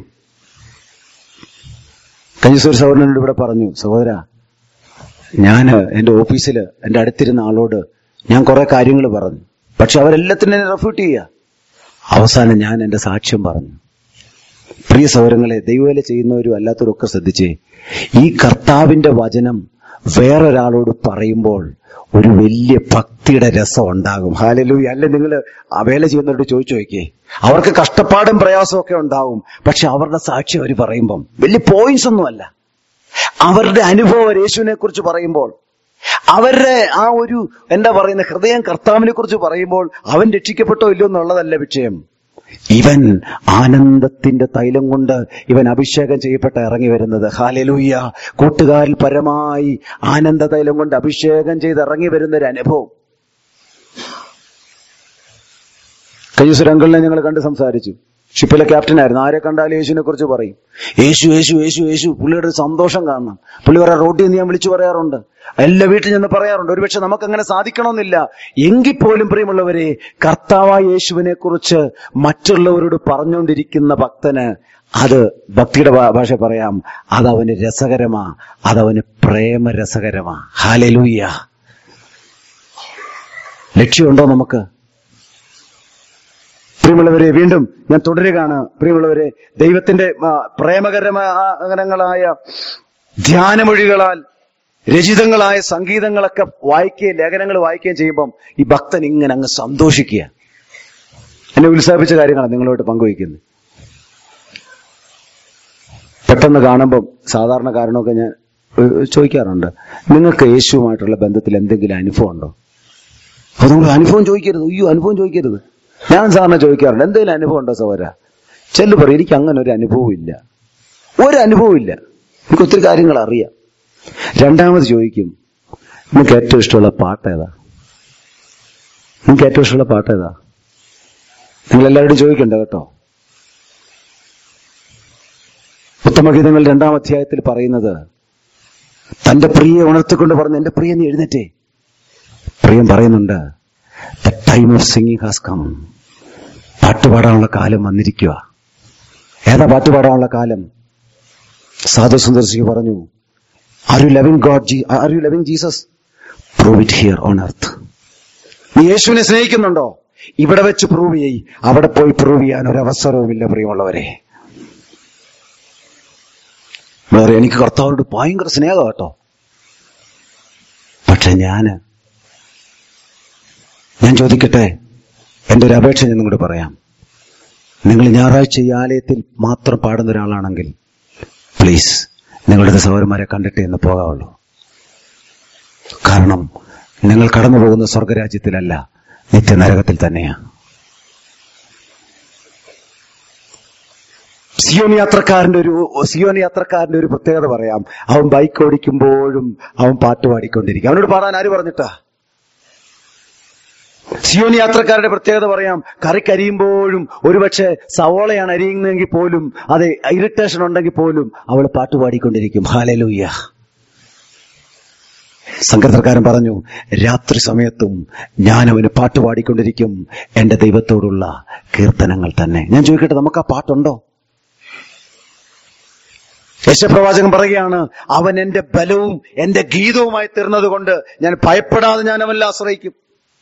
കഞ്ഞിസൂർ സഹോദരനോട് ഇവിടെ പറഞ്ഞു സഹോദര ഞാൻ എന്റെ ഓഫീസിൽ എന്റെ അടുത്തിരുന്ന ആളോട് ഞാൻ കുറെ കാര്യങ്ങൾ പറഞ്ഞു പക്ഷെ അവരെല്ലാത്തിനും എന്നെ റെഫ്യൂട്ട് ചെയ്യുക അവസാനം ഞാൻ എന്റെ സാക്ഷ്യം പറഞ്ഞു പ്രിയ സൗരങ്ങളെ ദൈവവേല ചെയ്യുന്നവരും അല്ലാത്തവരും ഒക്കെ ശ്രദ്ധിച്ചേ ഈ കർത്താവിന്റെ വചനം വേറൊരാളോട് പറയുമ്പോൾ ഒരു വലിയ ഭക്തിയുടെ രസം ഉണ്ടാകും ഹാലലൂയ അല്ലെ നിങ്ങൾ ആ വേല ചെയ്യുന്നവരോട് ചോദിച്ചു നോക്കിയേ അവർക്ക് കഷ്ടപ്പാടും പ്രയാസവും ഒക്കെ ഉണ്ടാവും പക്ഷെ അവരുടെ സാക്ഷി അവർ പറയുമ്പം വലിയ പോയിന്റ്സ് ഒന്നുമല്ല അവരുടെ അനുഭവം യേശുവിനെ കുറിച്ച് പറയുമ്പോൾ അവരുടെ ആ ഒരു എന്താ പറയുന്ന ഹൃദയം കർത്താവിനെ കുറിച്ച് പറയുമ്പോൾ അവൻ രക്ഷിക്കപ്പെട്ടോ ഇല്ലയോ എന്നുള്ളതല്ല വിഷയം ഇവൻ ആനന്ദത്തിന്റെ തൈലം കൊണ്ട് ഇവൻ അഭിഷേകം ചെയ്യപ്പെട്ട ഇറങ്ങി വരുന്നത് ഹാലലൂയ്യ കൂട്ടുകാരിൽ പരമായി ആനന്ദ തൈലം കൊണ്ട് അഭിഷേകം ചെയ്ത് ഇറങ്ങി വരുന്ന ഒരു അനുഭവം കഴിഞ്ഞ സുരംഗളിനെ ഞങ്ങൾ കണ്ട് സംസാരിച്ചു ഷിപ്പിലെ ക്യാപ്റ്റനായിരുന്നു ആരെ കണ്ടാലും യേശുവിനെ കുറിച്ച് പറയും യേശു യേശു യേശു യേശു പുള്ളിയുടെ ഒരു സന്തോഷം കാണണം പുള്ളി പറയാം റോഡിൽ നിന്ന് ഞാൻ വിളിച്ചു പറയാറുണ്ട് എല്ലാ വീട്ടിൽ ചെന്ന് പറയാറുണ്ട് ഒരുപക്ഷെ നമുക്ക് അങ്ങനെ സാധിക്കണമെന്നില്ല എങ്കിൽ പോലും പ്രിയമുള്ളവരെ കർത്താവായ യേശുവിനെ കുറിച്ച് മറ്റുള്ളവരോട് പറഞ്ഞുകൊണ്ടിരിക്കുന്ന ഭക്തന് അത് ഭക്തിയുടെ ഭാ- ഭാഷ പറയാം അതവന് രസകരമാ അതവന് പ്രേമരസകരമാ ഹാലലൂയ്യ ലക്ഷ്യമുണ്ടോ നമുക്ക് പ്രിയമുള്ളവരെ വീണ്ടും ഞാൻ തുടരുകയാണ് പ്രിയമുള്ളവരെ ദൈവത്തിന്റെ ആ, പ്രേമകരമായ ധ്യാനമൊഴികളാൽ രചിതങ്ങളായ സംഗീതങ്ങളൊക്കെ വായിക്കുകയും ലേഖനങ്ങൾ വായിക്കുകയും ചെയ്യുമ്പം ഈ ഭക്തൻ ഇങ്ങനെ അങ്ങ് സന്തോഷിക്കുക എന്നെ ഉത്സാഹിപ്പിച്ച കാര്യങ്ങളാണ് നിങ്ങളോട് പങ്കുവയ്ക്കുന്നത് പെട്ടെന്ന് കാണുമ്പം സാധാരണ കാരണമൊക്കെ ഞാൻ ഏഹ്, ചോദിക്കാറുണ്ട് നിങ്ങൾക്ക് യേശുവുമായിട്ടുള്ള ബന്ധത്തിൽ എന്തെങ്കിലും അനുഭവം ഉണ്ടോ അപ്പൊ നിങ്ങൾ അനുഭവം ചോദിക്കരുത് അയ്യോ അനുഭവം ചോദിക്കരുത് ഞാൻ സാറിന് ചോദിക്കാറുണ്ട് എന്തെങ്കിലും അനുഭവം ഉണ്ടോ സഹോദര ചെല്ലു പറയും എനിക്ക് അങ്ങനെ ഒരു അനുഭവം ഇല്ല ഒരു അനുഭവം ഇല്ല എനിക്ക് ഒത്തിരി കാര്യങ്ങൾ അറിയാം രണ്ടാമത് ചോദിക്കും നിങ്ങൾക്ക് ഏറ്റവും ഇഷ്ടമുള്ള പാട്ട് ഏതാ നിങ്ങൾക്ക് ഏറ്റവും ഇഷ്ടമുള്ള പാട്ട് ഏതാ നിങ്ങൾ എല്ലാവരോടും ചോദിക്കണ്ട കേട്ടോ ഉത്തമഗീതങ്ങൾ രണ്ടാം അധ്യായത്തിൽ പറയുന്നത് തന്റെ പ്രിയെ ഉണർത്തിക്കൊണ്ട് പറഞ്ഞു എന്റെ പ്രിയ നീ എഴുന്നേറ്റേ പ്രിയം പറയുന്നുണ്ട് the time of singing has come പാട്ടുപാടാനുള്ള കാലം വന്നിരിക്കുക ഏതാ പാട്ടുപാടാനുള്ള കാലം സാധു സുന്ദർശിക്ക് പറഞ്ഞു are you loving God are you loving Jesus prove it here on earth നീ യേശുവിനെ സ്നേഹിക്കുന്നുണ്ടോ ഇവിടെ വെച്ച് പ്രൂവ് ചെയ്യ് അവിടെ പോയി പ്രൂവ് ചെയ്യാൻ ഒരു അവസരവുമില്ല പ്രിയമുള്ളവരെ വേറെ എനിക്ക് കർത്താവോട് ഭയങ്കര സ്നേഹം കേട്ടോ പക്ഷെ ഞാന് ഞാൻ ചോദിക്കട്ടെ എന്റെ ഒരു അപേക്ഷ ഞാൻ നിങ്ങളോട് പറയാം നിങ്ങൾ ഞായറാഴ്ച ഈ ആലയത്തിൽ മാത്രം പാടുന്ന ഒരാളാണെങ്കിൽ പ്ലീസ് നിങ്ങളുടെ സഹോദരന്മാരെ കണ്ടിട്ട് എന്ന് പോകാവുള്ളൂ കാരണം നിങ്ങൾ കടന്നു പോകുന്ന സ്വർഗരാജ്യത്തിലല്ല നിത്യനരകത്തിൽ തന്നെയാ സിയോൻ യാത്രക്കാരന്റെ ഒരു സിയോൻ യാത്രക്കാരന്റെ ഒരു പ്രത്യേകത പറയാം അവൻ ബൈക്ക് ഓടിക്കുമ്പോഴും അവൻ പാട്ട് പാടിക്കൊണ്ടിരിക്കും അവനോട് പാടാൻ ആര് പറഞ്ഞിട്ടാ സിയോൻ യാത്രക്കാരുടെ പ്രത്യേകത പറയാം കറി കരിയുമ്പോഴും ഒരുപക്ഷെ സവോളയാണ് അരിയുന്നതെങ്കിൽ പോലും അത് ഇറിറ്റേഷൻ ഉണ്ടെങ്കിൽ പോലും അവൾ പാട്ട് പാടിക്കൊണ്ടിരിക്കും ഹാലലൂയ്യ സംഘർക്കാരൻ പറഞ്ഞു രാത്രി സമയത്തും ഞാൻ അവന് പാട്ട് പാടിക്കൊണ്ടിരിക്കും എന്റെ ദൈവത്തോടുള്ള കീർത്തനങ്ങൾ തന്നെ ഞാൻ ചോദിക്കട്ടെ നമുക്ക് ആ പാട്ടുണ്ടോ യശപ്രവാചകൻ പറയുകയാണ് അവൻ എന്റെ ബലവും എന്റെ ഗീതവുമായി തീർന്നത് കൊണ്ട് ഞാൻ ഭയപ്പെടാതെ ഞാൻ അവനിൽ ആശ്രയിക്കും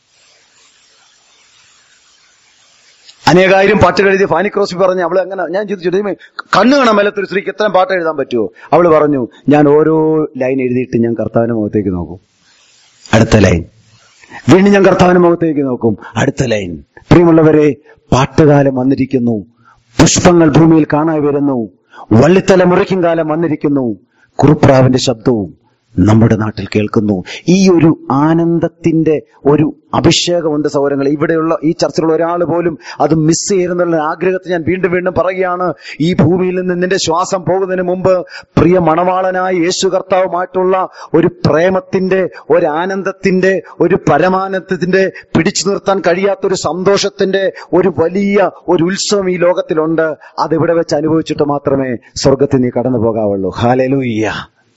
അനേകായിരം പാട്ടുകൾ എഴുതി ഫാനി ക്രോസി പറഞ്ഞു അവൾ എങ്ങനെ ഞാൻ ചിന്തിച്ചു ദൈവമേ, കണ്ണ് കാണാൻ മേലത്തൊരു സ്ത്രീക്ക് എത്ര പാട്ട് എഴുതാൻ പറ്റുമോ അവൾ പറഞ്ഞു ഞാൻ ഓരോ ലൈൻ എഴുതിയിട്ട് ഞാൻ കർത്താവിന്റെ മുഖത്തേക്ക് നോക്കും അടുത്ത ലൈൻ വീണ്ടും ഞാൻ കർത്താവിന്റെ മുഖത്തേക്ക് നോക്കും അടുത്ത ലൈൻ പ്രിയമുള്ളവരെ പാട്ടുകാലം വന്നിരിക്കുന്നു പുഷ്പങ്ങൾ ഭൂമിയിൽ കാണാൻ വരുന്നു വള്ളിത്തല മുറിക്കും കാലം വന്നിരിക്കുന്നു കുറുപ്രാവിന്റെ ശബ്ദവും നമ്മുടെ നാട്ടിൽ കേൾക്കുന്നു ഈ ഒരു ആനന്ദത്തിന്റെ ഒരു അഭിഷേകമുണ്ട് സൗരങ്ങൾ ഇവിടെയുള്ള ഈ ചർച്ചയിലുള്ള ഒരാൾ പോലും അത് മിസ് ചെയ്യുന്നുള്ള ആഗ്രഹത്തെ ഞാൻ വീണ്ടും വീണ്ടും പറയുകയാണ് ഈ ഭൂമിയിൽ നിന്ന് നിന്റെ ശ്വാസം പോകുന്നതിന് മുമ്പ് പ്രിയ മണവാളനായ യേശു കർത്താവുമായിട്ടുള്ള ഒരു പ്രേമത്തിന്റെ ഒരു ആനന്ദത്തിന്റെ ഒരു പരമാനന്ദത്തിന്റെ പിടിച്ചു നിർത്താൻ കഴിയാത്ത ഒരു സന്തോഷത്തിന്റെ ഒരു വലിയ ഒരു ഉത്സവം ഈ ലോകത്തിലുണ്ട് അത് ഇവിടെ വെച്ച് അനുഭവിച്ചിട്ട് മാത്രമേ സ്വർഗത്തിൽ നീ കടന്നു പോകാവുള്ളൂ ഹാലലൂയ്യ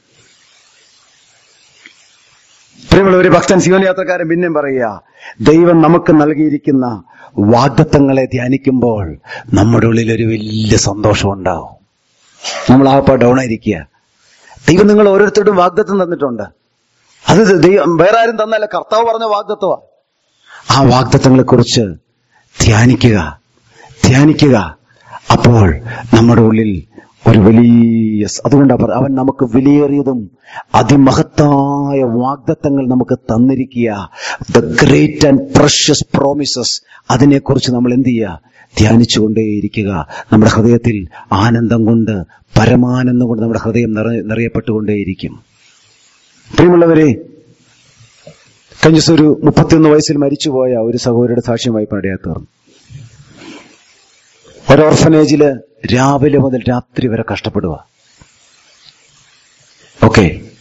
പ്രിയമുള്ള ഒരു ഭക്തൻ സിയോൻ യാത്രക്കാരൻ പിന്നെയും പറയുക ദൈവം നമുക്ക് നൽകിയിരിക്കുന്ന വാഗ്ദത്തങ്ങളെ ധ്യാനിക്കുമ്പോൾ നമ്മുടെ ഉള്ളിൽ ഒരു വലിയ സന്തോഷം ഉണ്ടാവും നമ്മൾ ആപ്പ ഡൗൺ ആയിരിക്കുക ദൈവം നിങ്ങൾ ഓരോരുത്തരോടും വാഗ്ദത്തം തന്നിട്ടുണ്ട് അത് ദൈവം വേറെ ആരും തന്നല്ല കർത്താവ് പറഞ്ഞ വാഗ്ദത്തമാ ആ വാഗ്ദത്തങ്ങളെ കുറിച്ച് ധ്യാനിക്കുക ധ്യാനിക്കുക അപ്പോൾ നമ്മുടെ ഉള്ളിൽ ഒരു വലിയ സ- അതുകൊണ്ടാ പറ അവൻ നമുക്ക് വിലയേറിയതും അതിമഹത്തായ വാഗ്ദത്തങ്ങൾ നമുക്ക് തന്നിരിക്കുക the great and precious promises അതിനെക്കുറിച്ച് നമ്മൾ എന്ത് ചെയ്യുക ധ്യാനിച്ചുകൊണ്ടേയിരിക്കുക നമ്മുടെ ഹൃദയത്തിൽ ആനന്ദം കൊണ്ട് പരമാനന്ദം കൊണ്ട് നമ്മുടെ ഹൃദയം നിറ നിറയപ്പെട്ടുകൊണ്ടേയിരിക്കും പ്രിയമുള്ളവരെ കഴിഞ്ഞ ദിവസം ഒരു മുപ്പത്തിയൊന്ന് വയസ്സിൽ മരിച്ചുപോയ ഒരു സഹോദരിയുടെ സാക്ഷ്യമായി പടയാ തീർന്നു ഒരു ഓർഫനേജില് രാവിലെ മുതൽ രാത്രി വരെ കഷ്ടപ്പെടുക ഓക്കെ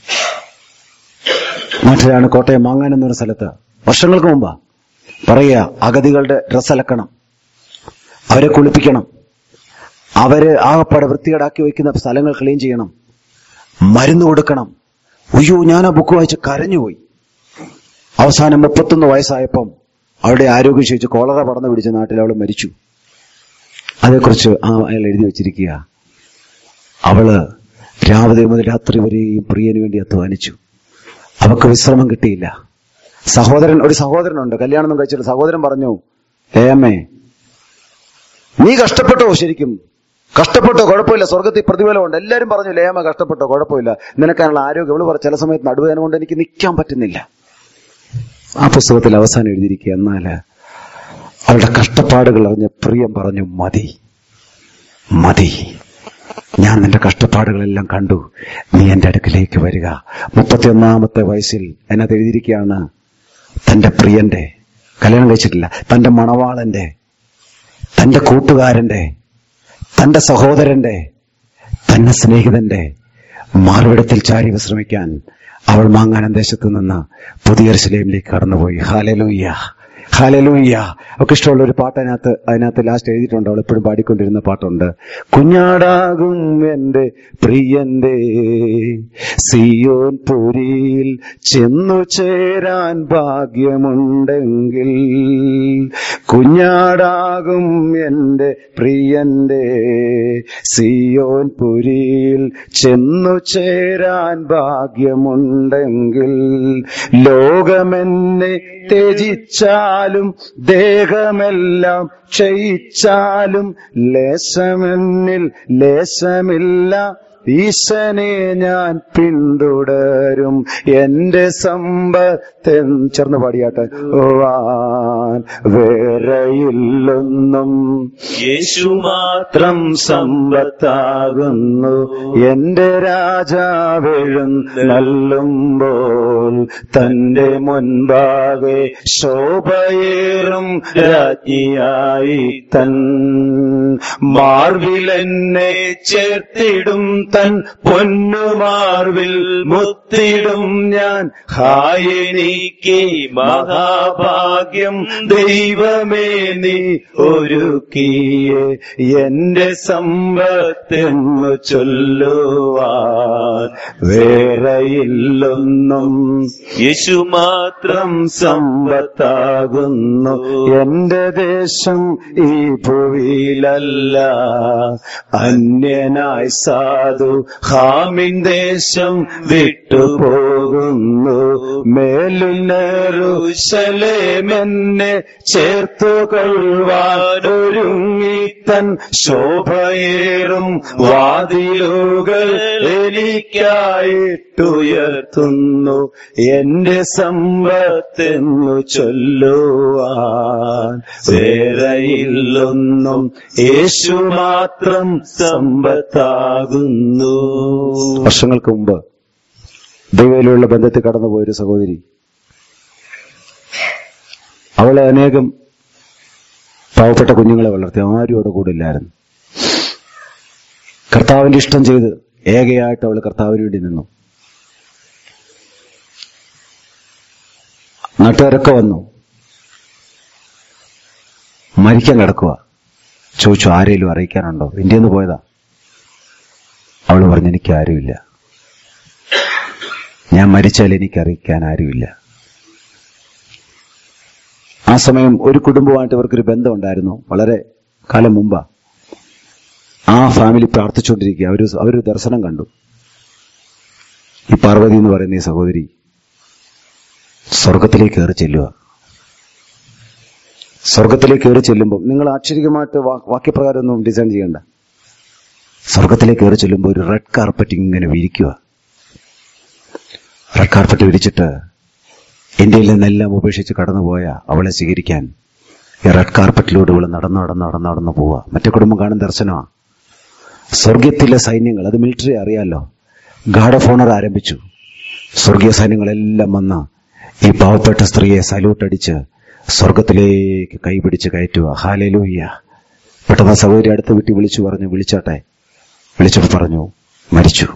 നാട്ടിലാണ് കോട്ടയം മാങ്ങാൻ എന്നൊരു സ്ഥലത്ത് വർഷങ്ങൾക്ക് മുമ്പാ പറയുക അഗതികളുടെ ഡ്രസ്സ് അലക്കണം അവരെ കുളിപ്പിക്കണം അവര് ആകപ്പാടെ വൃത്തികേടാക്കി വയ്ക്കുന്ന സ്ഥലങ്ങൾ ക്ലീൻ ചെയ്യണം മരുന്ന് കൊടുക്കണം അയ്യോ ഞാൻ ആ ബുക്ക് വായിച്ച് കരഞ്ഞുപോയി അവസാനം മുപ്പത്തൊന്ന് വയസ്സായപ്പം അവളുടെ ആരോഗ്യം ക്ഷയിച്ച് കോളറ പടർന്നു പിടിച്ച നാട്ടിൽ അവൾ മരിച്ചു അതേക്കുറിച്ച് ആ അയാൾ എഴുതി വെച്ചിരിക്കുക അവള് രാവിലെ മുതൽ രാത്രി വരെയും പ്രിയന് വേണ്ടി അധ്വാനിച്ചു അവക്ക് വിശ്രമം കിട്ടിയില്ല സഹോദരൻ ഒരു സഹോദരനുണ്ട് കല്യാണം കഴിച്ചിട്ട് സഹോദരൻ പറഞ്ഞു ഏമ്മേ നീ കഷ്ടപ്പെട്ടോ ശരിക്കും കഷ്ടപ്പെട്ടോ കുഴപ്പമില്ല സ്വർഗത്തിൽ പ്രതിഫലമുണ്ട് എല്ലാവരും പറഞ്ഞു ലേമ കഷ്ടപ്പെട്ടോ കുഴപ്പമില്ല നിനക്കാനുള്ള ആരോഗ്യം അവള് പറ ചില സമയത്ത് നടുവേദന കൊണ്ട് എനിക്ക് നിൽക്കാൻ പറ്റുന്നില്ല ആ പുസ്തകത്തിൽ അവസാനം എഴുതിയിരിക്കുക എന്നാല് അവളുടെ കഷ്ടപ്പാടുകൾ അറിഞ്ഞ പ്രിയം പറഞ്ഞു മതി മതി ഞാൻ നിന്റെ കഷ്ടപ്പാടുകളെല്ലാം കണ്ടു നീ എന്റെ അടുക്കിലേക്ക് വരിക മുപ്പത്തിയൊന്നാമത്തെ വയസ്സിൽ അതിനകത്ത് എഴുതിയിരിക്കുകയാണ് തന്റെ പ്രിയന്റെ കല്യാണം കഴിച്ചിട്ടില്ല തന്റെ മണവാളന്റെ തന്റെ കൂട്ടുകാരന്റെ തന്റെ സഹോദരന്റെ തന്നെ സ്നേഹിതന്റെ മാർവിടത്തിൽ ചാരി വിശ്രമിക്കാൻ അവൾ മാങ്ങാനം ദേശത്ത് നിന്ന് പുതിയ ശിലയിലേക്ക് കടന്നുപോയി ഹാലലൂയ്യ ഹാലലൂയ്യ ഒക്കെ ഇഷ്ടമുള്ള ഒരു പാട്ട് അതിനകത്ത് അതിനകത്ത് ലാസ്റ്റ് എഴുതിയിട്ടുണ്ട് അവൾ എപ്പോഴും പാടിക്കൊണ്ടിരുന്ന പാട്ടുണ്ട് കുഞ്ഞാടാകും എന്റെ പ്രിയന്റെ സിയോൻ പുരിയിൽ ചെന്നു ചേരാൻ ഭാഗ്യമുണ്ടെങ്കിൽ കുഞ്ഞാടാകും എന്റെ പ്രിയന്റെ സിയോൻ പുരിയിൽ ചെന്നു ചേരാൻ ഭാഗ്യമുണ്ടെങ്കിൽ ലോകമെന്നെ ത്യജിച്ചാലും ദേഹമെല്ലാം ക്ഷയിച്ചാലും ലേശമെന്നിൽ ലേശമില്ല ഈശനെ ഞാൻ പിന്തുടരും എന്റെ സമ്പത്തൻ ചേർന്ന് പാടിയാട്ടെ വാൻ വേറെയില്ലൊന്നും യേശു മാത്രം സമ്പത്താകുന്നു എന്റെ രാജാവെഴും നല്ലുമ്പോൾ തന്റെ മുൻപാകെ ശോഭയേറും രാജ്ഞിയായി തൻ മാർവിലെന്നെ ചേർത്തിടും തൻ പൊന്നുമാർവിൽ മുത്തിടും ഞാൻ ഹായനീക്കി മഹാഭാഗ്യം ദൈവമേ നീ ഒരുക്കിയേ എന്റെ സമ്പത്തെന്നു ചൊല്ലുവാൻ വേറെയില്ലൊന്നും യേശു മാത്രം മാത്രം സമ്പത്താകുന്നു എന്റെ ദേശം ഈ ഭൂവിയിലല്ല അന്യനായി സാധു ഹാമിൻ ദേശം വിട്ടുപോകുന്നു മേലുന്നേറുശലേമെന്നെ ചേർത്തു കൊള്ളുവാനൊരുങ്ങി തൻ ശോഭയേറും വാതിലുകൾ എനിക്കായിട്ടുയർത്തുന്നു എന്റെ സമ്പത്തെന്നു ചൊല്ലുവാൻ വേറെയില്ലൊന്നും യേശു മാത്രം സമ്പത്താകുന്നു വർഷങ്ങൾക്ക് മുമ്പ് ദൈവയിലുള്ള ബന്ധത്തിൽ കടന്നുപോയൊരു സഹോദരി അവളെ അനേകം പാവപ്പെട്ട കുഞ്ഞുങ്ങളെ വളർത്തി ആരും അവിടെ കൂടെ ഇല്ലായിരുന്നു കർത്താവിന്റെ ഇഷ്ടം ചെയ്ത് ഏകയായിട്ട് അവൾ കർത്താവിന് വേണ്ടി നിന്നു നാട്ടുകാരൊക്കെ വന്നു മരിക്കാൻ കിടക്കുക ചോദിച്ചു ആരെങ്കിലും അറിയിക്കാനുണ്ടോ ഇന്ത്യയിൽ നിന്ന് പോയതാ അവൾ പറഞ്ഞു എനിക്ക് ആരുമില്ല ഞാൻ മരിച്ചാൽ എനിക്ക് അറിയിക്കാൻ ആരുമില്ല ആ സമയം ഒരു കുടുംബമായിട്ട് ഇവർക്കൊരു ബന്ധമുണ്ടായിരുന്നു വളരെ കാലം മുമ്പാ ആ ഫാമിലി പ്രാർത്ഥിച്ചുകൊണ്ടിരിക്കുക അവർ അവരൊരു ദർശനം കണ്ടു ഈ പാർവതി എന്ന് പറയുന്ന ഈ സഹോദരി സ്വർഗത്തിലേക്ക് കയറി ചെല്ലുക സ്വർഗത്തിലേക്ക് കയറി ചെല്ലുമ്പോൾ നിങ്ങൾ ആക്ഷരികമായിട്ട് വാ- വാക്യപ്രകാരം ഒന്നും ഡിസൈൻ ചെയ്യണ്ട സ്വർഗത്തിലേക്ക് കയറി ചെല്ലുമ്പോൾ ഒരു റെഡ് കാർപ്പറ്റ് ഇങ്ങനെ വിരിക്കുക റെഡ് കാർപ്പറ്റ് വിരിച്ചിട്ട് ഇന്ത്യയിൽ നിന്നെല്ലാം ഉപേക്ഷിച്ച് കടന്നുപോയ അവളെ സ്വീകരിക്കാൻ ഈ റെഡ് കാർപ്പറ്റിലൂടെ ഇവള് നടന്ന് നടന്ന് നടന്ന് നടന്ന് പോവുക മറ്റേ കുടുംബം കാണുന്ന ദർശനമാണ് സ്വർഗത്തിലെ സൈന്യങ്ങൾ അത് മിലിറ്ററി അറിയാലോ ഗാർഡ് ഓഫ് ഓണർ ആരംഭിച്ചു സ്വർഗീയ സൈന്യങ്ങളെല്ലാം വന്ന് ഈ പാവപ്പെട്ട സ്ത്രീയെ സല്യൂട്ട് അടിച്ച് സ്വർഗത്തിലേക്ക് കൈപിടിച്ച് കയറ്റുക ഹാലലൂയ്യ പെട്ടെന്ന് സഹോദരി അടുത്ത വീട്ടിൽ വിളിച്ചു പറഞ്ഞു വിളിച്ചാട്ടെ വിളിച്ചപ്പോൾ പറഞ്ഞു മരിച്ചു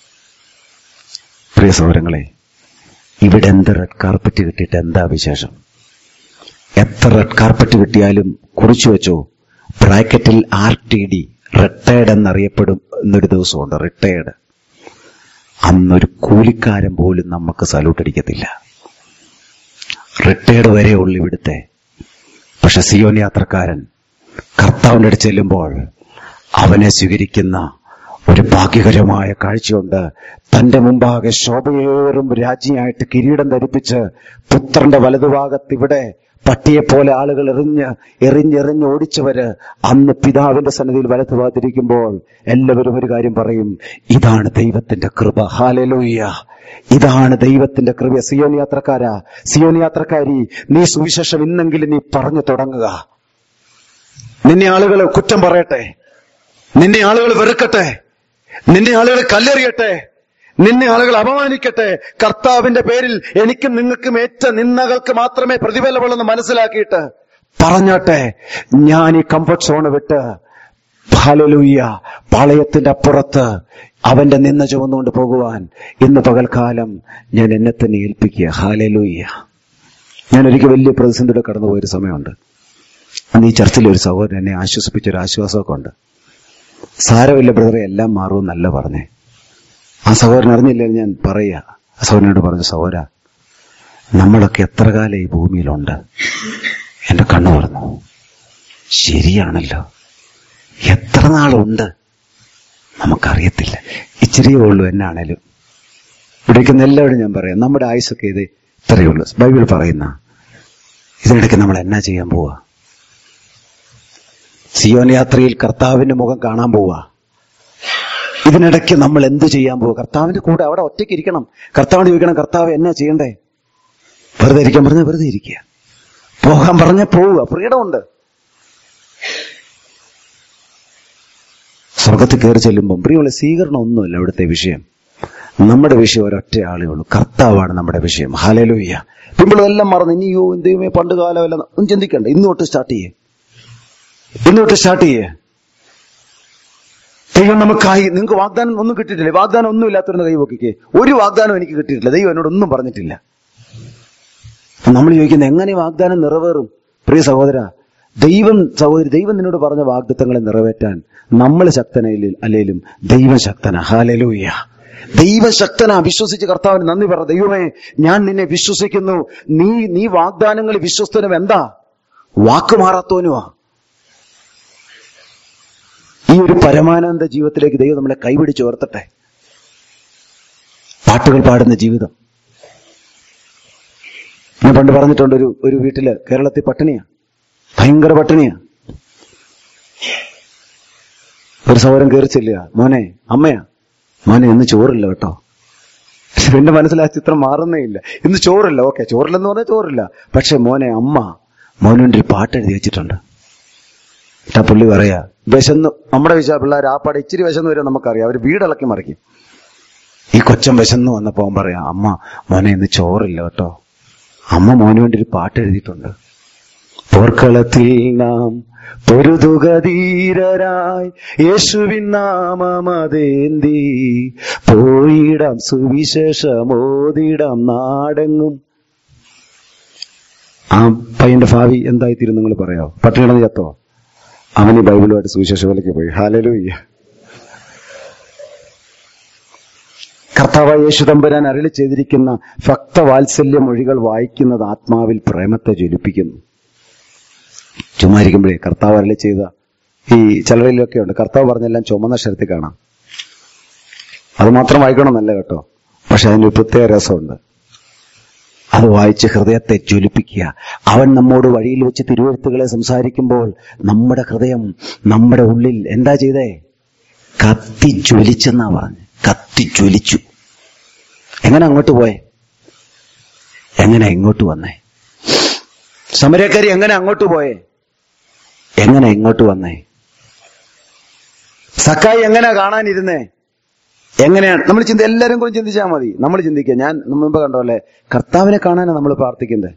പ്രിയ സഹോദരങ്ങളെ ഇവിടെ എന്ത് റെഡ് കാർപ്പറ്റ് കിട്ടിയിട്ട് എന്താ വിശേഷം എത്ര റെഡ് കാർപ്പറ്റ് കിട്ടിയാലും കുറിച്ചു വെച്ചോ ബ്രാക്കറ്റിൽ ആർ ടി ഡി റിട്ടയർഡ് എന്നറിയപ്പെടും എന്നൊരു ദിവസമുണ്ട് റിട്ടയർഡ് അന്നൊരു കൂലിക്കാരൻ പോലും നമുക്ക് സല്യൂട്ട് അടിക്കത്തില്ല റിട്ടയർഡ് വരെ ഉള്ളു ഇവിടുത്തെ പക്ഷെ സിയോൻ യാത്രക്കാരൻ കർത്താവിൻ്റെ അടുത്ത് ചെല്ലുമ്പോൾ അവനെ സ്വീകരിക്കുന്ന ഒരു ഭാഗ്യകരമായ കാഴ്ചയുണ്ട് തന്റെ മുമ്പാകെ ശോഭയേറും രാജ്ഞിയായിട്ട് കിരീടം ധരിപ്പിച്ച് പുത്രന്റെ വലതുഭാഗത്ത് ഇവിടെ പട്ടിയെപ്പോലെ ആളുകൾ എറിഞ്ഞ് എറിഞ്ഞെറിഞ്ഞ് ഓടിച്ചവര് അന്ന് പിതാവിന്റെ സന്നിധിയിൽ വലതുഭാഗത്തിരിക്കുമ്പോൾ എല്ലാവരും ഒരു കാര്യം പറയും ഇതാണ് ദൈവത്തിന്റെ കൃപ ഹാലലൂയ്യ ഇതാണ് ദൈവത്തിന്റെ കൃപ സിയോൻ യാത്രക്കാരാ സിയോൻ യാത്രക്കാരി നീ സുവിശേഷം ഇന്നെങ്കിലും നീ പറഞ്ഞു തുടങ്ങുക നിന്നെ ആളുകൾ കുറ്റം പറയട്ടെ നിന്നെ ആളുകൾ വെറുക്കട്ടെ നിന്നെ ആളുകൾ കല്ലെറിയട്ടെ നിന്നെ ആളുകൾ അപമാനിക്കട്ടെ കർത്താവിന്റെ പേരിൽ എനിക്കും നിങ്ങൾക്കും ഏറ്റ നിന്ദകൾക്ക് മാത്രമേ പ്രതിഫലമുള്ളെന്ന് മനസ്സിലാക്കിയിട്ട് പറഞ്ഞോട്ടെ ഞാൻ ഈ കംഫർട്ട് സോണ് വിട്ട് ഹാലലൂയ്യ പാളയത്തിന്റെ അപ്പുറത്ത് അവന്റെ നിന്ന ചുമന്നുകൊണ്ട് പോകുവാൻ ഇന്ന് പകൽക്കാലം ഞാൻ എന്നെ തന്നെ ഏൽപ്പിക്കുക ഹാലലൂയ്യ ഞാൻ ഒരിക്കൽ വലിയ പ്രതിസന്ധിയുടെ കടന്നുപോയൊരു സമയമുണ്ട് അന്ന് ഈ ചർച്ചിലെ ഒരു സഹോദരൻ എന്നെ ആശ്വസിപ്പിച്ച ഒരു ആശ്വാസമൊക്കെ ഉണ്ട് സാരമില്ല ബ്രദറെ എല്ലാം മാറുമെന്നല്ല പറഞ്ഞേ ആ സഹോദരൻ അറിഞ്ഞില്ല ഞാൻ പറയാ ആ സഹോദരനോട് പറഞ്ഞു സഹോദര നമ്മളൊക്കെ എത്ര കാലം ഈ ഭൂമിയിലുണ്ട് എന്റെ കണ്ണു പറഞ്ഞു ശരിയാണല്ലോ എത്ര നാളുണ്ട് നമുക്കറിയത്തില്ല ഇച്ചിരിയേ ഉള്ളൂ എന്നാണേലും ഇവിടേക്കുന്ന എല്ലാവരും ഞാൻ പറയാം നമ്മുടെ ആയുസൊക്കെ ഇത് ഇത്രയേ ഉള്ളൂ ബൈബിൾ പറയുന്ന ഇതിനിടയ്ക്ക് നമ്മൾ എന്നാ ചെയ്യാൻ പോവാ സിയോൻ യാത്രയിൽ കർത്താവിന്റെ മുഖം കാണാൻ പോവാ ഇതിനിടയ്ക്ക് നമ്മൾ എന്ത് ചെയ്യാൻ പോവുക കർത്താവിന്റെ കൂടെ അവിടെ ഒറ്റയ്ക്ക് ഇരിക്കണം കർത്താവിന് ചോദിക്കണം കർത്താവ് എന്നാ ചെയ്യണ്ടേ വെറുതെ ഇരിക്കാൻ പറഞ്ഞ വെറുതെ ഇരിക്കുക പോകാൻ പറഞ്ഞ പോവുക ഫ്രീഡം ഉണ്ട് സ്വർഗത്തിൽ കയറി ചെല്ലുമ്പോൾ പ്രിയമുള്ള സ്വീകരണം ഒന്നുമല്ല ഇവിടുത്തെ വിഷയം നമ്മുടെ വിഷയം ഒരൊറ്റ ആളേ ഉള്ളൂ കർത്താവാണ് നമ്മുടെ വിഷയം ഹാലലൂയ്യ പിമ്പിളെല്ലാം മറന്ന് ഇനിയോ ദൈവമേ പണ്ട് കാലമല്ല ഒന്നും ചിന്തിക്കണ്ട ഇന്ന് തൊട്ട് സ്റ്റാർട്ട് ചെയ്യേ ഇന്ന് തൊട്ട് സ്റ്റാർട്ട് ചെയ്യേ ദൈവം നമുക്കായി നിങ്ങൾക്ക് വാഗ്ദാനം ഒന്നും കിട്ടിയിട്ടില്ല വാഗ്ദാനം ഒന്നും ഇല്ലാത്തവരുടെ കൈ പൊക്കിക്കേ ഒരു വാഗ്ദാനം എനിക്ക് കിട്ടിയിട്ടില്ല ദൈവം എന്നോട് ഒന്നും പറഞ്ഞിട്ടില്ല അപ്പൊ നമ്മൾ ചോദിക്കുന്നത് എങ്ങനെ വാഗ്ദാനം നിറവേറും പ്രിയ സഹോദര ദൈവം സഹോദരി ദൈവം നിന്നോട് പറഞ്ഞ വാഗ്ദത്തങ്ങളെ നിറവേറ്റാൻ നമ്മൾ ശക്തനയില്ല അല്ലേലും ദൈവം ശക്തന ഹാലലൂയ്യ ദൈവശക്തന വിശ്വസിച്ച് കർത്താവിന് നന്ദി പറ ദൈവമേ ഞാൻ നിന്നെ വിശ്വസിക്കുന്നു നീ നീ വാഗ്ദാനങ്ങൾ വിശ്വസ്തനും എന്താ വാക്കുമാറാത്തോനുമാ ഈ ഒരു പരമാനന്ദ ജീവിതത്തിലേക്ക് ദൈവം നമ്മളെ കൈപിടിച്ച് ഉയർത്തട്ടെ പാട്ടുകൾ പാടുന്ന ജീവിതം ഞാൻ പണ്ട് പറഞ്ഞിട്ടുണ്ട് ഒരു ഒരു വീട്ടില് കേരളത്തിൽ പട്ടിണിയാ ഭയങ്കര പട്ടിണിയാ ഒരു സൗരം കയറി ചെല്ലുക മോനെ അമ്മയാ മോനെ ഇന്ന് ചോറില്ല കേട്ടോ എന്റെ മനസ്സിൽ ആ ചിത്രം മാറുന്നേ ഇല്ല ഇന്ന് ചോറില്ല ഓക്കെ ചോറില്ലെന്ന് പറഞ്ഞാൽ ചോറില്ല പക്ഷെ മോനെ അമ്മ മോനു വേണ്ടി ഒരു പാട്ട് എഴുതി വെച്ചിട്ടുണ്ട് ആ പുള്ളി പറയാ വിശന്ന് നമ്മുടെ വിശ പിള്ളേർ ആ പാടെ ഇച്ചിരി വിശന്ന് വരും നമുക്കറിയാം അവർ വീടിളക്കി മറിക്കും ഈ കൊച്ചൻ വിശന്ന് വന്നപ്പോ അവൻ പറയാം അമ്മ മോനെ ഇന്ന് ചോറില്ല കേട്ടോ അമ്മ മോന് വേണ്ടി ഒരു പാട്ട് എഴുതിയിട്ടുണ്ട് പോർക്കളത്തിൽ നാം പൊരുതുകധീരരായി യേശുവിൻ നാമമതേന്തി പോയിടാം സുവിശേഷമോതിടാം നാടെങ്ങും ആ പയ്യന്റെ ഭാവി എന്തായിത്തീരും നിങ്ങൾ പറയാമോ പട്ടിണിടന്ന് ചത്തോ അവന് ബൈബിളുമായിട്ട് സുവിശേഷത്തിലേക്ക് പോയി ഹാലലൂയ്യ കർത്താവ് യേശു തമ്പുരാൻ അരളി ചെയ്തിരിക്കുന്ന ഭക്തവാത്സല്യ മൊഴികൾ വായിക്കുന്നത് ആത്മാവിൽ പ്രേമത്തെ ജ്വലിപ്പിക്കുന്നു ചുമ്മാരിക്കുമ്പോഴേ കർത്താവ് അരളി ചെയ്ത ഈ ചിലരിലൊക്കെ ഉണ്ട് കർത്താവ് പറഞ്ഞെല്ലാം ചുമന്ന അക്ഷരത്തിൽ കാണാം അത് മാത്രം വായിക്കണമെന്നല്ല കേട്ടോ പക്ഷെ അതിന് ഒരു പ്രത്യേക രസമുണ്ട് അത് വായിച്ച് ഹൃദയത്തെ ജ്വലിപ്പിക്കുക അവൻ നമ്മോട് വഴിയിൽ വെച്ച് തിരുവഴുത്തുകളെ സംസാരിക്കുമ്പോൾ നമ്മുടെ ഹൃദയം നമ്മുടെ ഉള്ളിൽ എന്താ ചെയ്തേ കത്തി ജ്വലിച്ചെന്നാ പറഞ്ഞു കത്തി ജ്വലിച്ചു എങ്ങനെ അങ്ങോട്ട് പോയെ എങ്ങനെ ഇങ്ങോട്ട് വന്നേ സമരക്കാരി എങ്ങനെ അങ്ങോട്ട് പോയേ എങ്ങനെ ഇങ്ങോട്ട് വന്നേ സക്കായി എങ്ങനെ കാണാനിരുന്നേ എങ്ങനെയാണ് നമ്മൾ ചിന്ത എല്ലാവരും കൂടി ചിന്തിച്ചാൽ മതി നമ്മൾ ചിന്തിക്കുക ഞാൻ മുമ്പ് കണ്ടോല്ലേ കർത്താവിനെ കാണാനാണ് നമ്മൾ പ്രാർത്ഥിക്കുന്നത്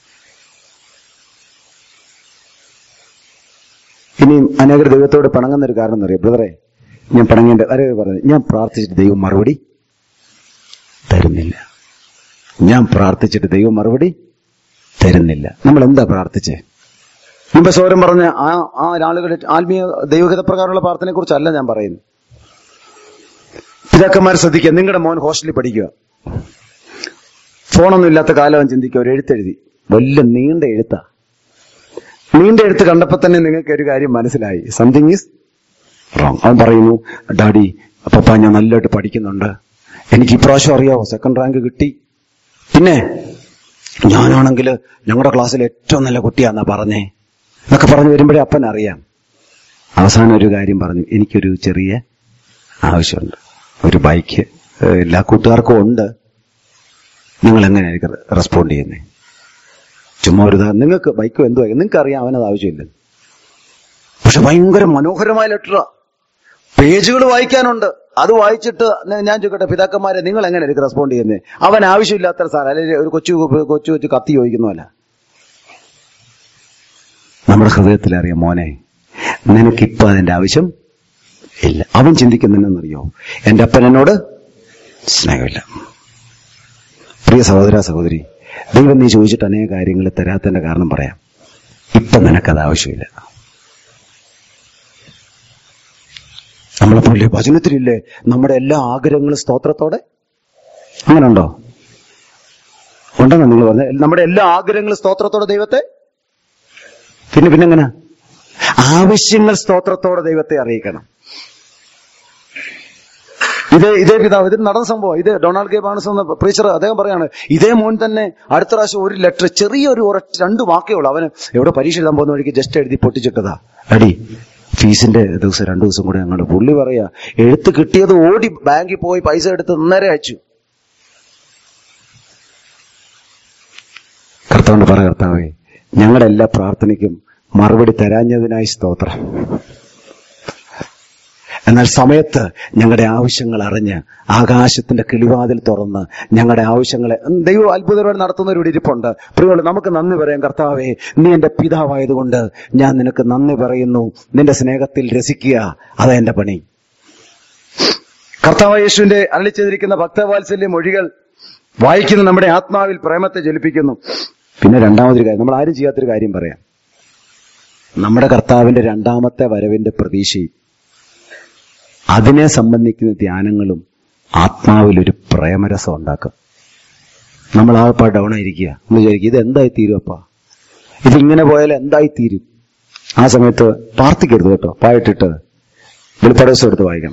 ഇനി അനേകർ ദൈവത്തോട് പിണങ്ങുന്ന ഒരു കാരണം എന്നറിയാം ബ്രദറെ ഞാൻ പിണങ്ങേണ്ട അരെ പറഞ്ഞു ഞാൻ പ്രാർത്ഥിച്ചിട്ട് ദൈവം മറുപടി തരുന്നില്ല ഞാൻ പ്രാർത്ഥിച്ചിട്ട് ദൈവം മറുപടി തരുന്നില്ല നമ്മൾ എന്താ പ്രാർത്ഥിച്ചേ മുമ്പ് സൗരം പറഞ്ഞ ആ ആ ആളുകളുടെ ആത്മീയ ദൈവഹിത പ്രകാരമുള്ള പ്രാർത്ഥനയെ കുറിച്ചല്ല ഞാൻ പറയുന്നത് പിതാക്കന്മാർ ശ്രദ്ധിക്കുക നിങ്ങളുടെ മോൻ ഹോസ്റ്റലിൽ പഠിക്കുക ഫോണൊന്നും ഇല്ലാത്ത കാലം ചിന്തിക്കുക ഒരു എഴുത്തെഴുതി വലിയ നീണ്ട എഴുത്താ നീണ്ട എഴുത്ത് കണ്ടപ്പോൾ തന്നെ നിങ്ങൾക്ക് ഒരു കാര്യം മനസ്സിലായി സംതിങ് ഈസ് റോങ് അവൻ പറയുന്നു ഡാഡി അപ്പപ്പ ഞാൻ നല്ലതായിട്ട് പഠിക്കുന്നുണ്ട് എനിക്ക് ഇപ്രാവശ്യം അറിയാവോ സെക്കൻഡ് റാങ്ക് കിട്ടി പിന്നെ ഞാനാണെങ്കിൽ ഞങ്ങളുടെ ക്ലാസ്സിൽ ഏറ്റവും നല്ല കുട്ടിയാന്നാ പറഞ്ഞേ എന്നൊക്കെ പറഞ്ഞു വരുമ്പോഴേ അപ്പൻ അറിയാം അവസാനം ഒരു കാര്യം പറഞ്ഞു എനിക്കൊരു ചെറിയ ആവശ്യമുണ്ട് ഒരു ബൈക്ക് ഏഹ് എല്ലാ കൂട്ടുകാർക്കും ഉണ്ട് നിങ്ങൾ എങ്ങനെയായിരിക്കും റെസ്പോണ്ട് ചെയ്യുന്നത് ചുമ്മാ ഒരു ഉദാഹരണം നിങ്ങൾക്ക് ബൈക്ക് എന്തോ നിങ്ങൾക്ക് അറിയാം അവനത് ആവശ്യമില്ല പക്ഷെ ഭയങ്കര മനോഹരമായ ലെറ്ററാ പേജുകൾ വായിക്കാനുണ്ട് അത് വായിച്ചിട്ട് ന- ഞാൻ ചോദിക്കട്ടെ പിതാക്കന്മാരെ നിങ്ങൾ എങ്ങനെയായിരിക്കും റെസ്പോണ്ട് ചെയ്യുന്നത് അവൻ ആവശ്യമില്ലാത്ത സാർ അല്ലെങ്കിൽ ഒരു കൊച്ചു കൊച്ചു കൊച്ചു കത്തി ചോദിക്കുന്നതല്ല നമ്മുടെ ഹൃദയത്തിൽ അറിയാം മോനെ നിനക്കിപ്പോ അതിന്റെ ആവശ്യം ഇല്ല അവൻ ചിന്തിക്കുന്നെന്നറിയോ എന്റെ അപ്പൻ എന്നോട് സ്നേഹമില്ല പ്രിയ സഹോദര സഹോദരി ദൈവം നീ ചോദിച്ചിട്ട് അനേക കാര്യങ്ങൾ തരാത്തതിന്റെ കാരണം പറയാം ഇപ്പൊ നിനക്കത് ആവശ്യമില്ല നമ്മളെപ്പോലെ വചനത്തിലില്ലേ നമ്മുടെ എല്ലാ ആഗ്രഹങ്ങളും സ്തോത്രത്തോടെ അങ്ങനെ ഉണ്ടോ ഉണ്ടെന്ന് നിങ്ങൾ പറഞ്ഞ നമ്മുടെ എല്ലാ ആഗ്രഹങ്ങളും സ്തോത്രത്തോടെ ദൈവത്തെ പിന്നെ പിന്നെ എങ്ങനെ ആവശ്യങ്ങൾ സ്തോത്രത്തോടെ ദൈവത്തെ അറിയിക്കണം ഇതേ ഇതേ പിതാവ് ഇത് നടന്ന സംഭവം ഇത് ഡൊണാൾഡ് കെ ബാണസ് എന്ന പ്രീച്ചർ അദ്ദേഹം പറയാണ് ഇതേ മോൻ തന്നെ അടുത്ത പ്രാവശ്യം ഒരു ലെറ്റർ ചെറിയൊരു ഒരൊറ്റ രണ്ട് വാക്കേ ഉള്ളൂ അവന് എവിടെ പരീക്ഷ എഴുതാൻ പോകുന്ന വഴിക്ക് ജസ്റ്റ് എഴുതി പൊട്ടിച്ചിട്ടതാ അടി ഫീസിന്റെ ദിവസം രണ്ടു ദിവസം കൂടെ ഞങ്ങളുടെ പുള്ളി പറയാ എഴുത്ത് കിട്ടിയത് ഓടി ബാങ്കിൽ പോയി പൈസ എടുത്ത് നേരെ അയച്ചു കർത്താവിന്റെ പറ കർത്താവേ ഞങ്ങളുടെ എല്ലാ പ്രാർത്ഥനയ്ക്കും മറുപടി തരാഞ്ഞതിനായി സ്തോത്രം എന്നാൽ സമയത്ത് ഞങ്ങളുടെ ആവശ്യങ്ങൾ അറിഞ്ഞ് ആകാശത്തിന്റെ കിളിവാതിൽ തുറന്ന് ഞങ്ങളുടെ ആവശ്യങ്ങളെ ഉം, ദൈവം അത്ഭുതപരമായി നടത്തുന്ന ഒരു ഇരിപ്പുണ്ട് പ്രിയോളെ നമുക്ക് നന്ദി പറയാം കർത്താവേ നീ എന്റെ പിതാവായതുകൊണ്ട് ഞാൻ നിനക്ക് നന്ദി പറയുന്നു നിന്റെ സ്നേഹത്തിൽ രസിക്കുക അതാ എന്റെ പണി കർത്താവ് യേശുവിന്റെ അരളിച്ചെതിരിക്കുന്ന ഭക്തവാത്സല്യ മൊഴികൾ വായിക്കുന്ന നമ്മുടെ ആത്മാവിൽ പ്രേമത്തെ ജലിപ്പിക്കുന്നു പിന്നെ രണ്ടാമതൊരു കാര്യം നമ്മൾ ആരും ചെയ്യാത്തൊരു കാര്യം പറയാം നമ്മുടെ കർത്താവിന്റെ രണ്ടാമത്തെ വരവിന്റെ പ്രതീക്ഷയും അതിനെ സംബന്ധിക്കുന്ന ധ്യാനങ്ങളും ആത്മാവിൽ ഒരു പ്രേമരസം ഉണ്ടാക്കും നമ്മൾ ആകപ്പാ ഡൗൺ ആയിരിക്കുക നമ്മൾ വിചാരിക്കും ഇത് എന്തായി തീരും അപ്പാ ഇതിങ്ങനെ പോയാൽ എന്തായി തീരും ആ സമയത്ത് പ്രാർത്ഥിക്കരുത് കേട്ടോ പായിട്ടിട്ട് വെളിപ്പടവസം എടുത്ത് വായിക്കണം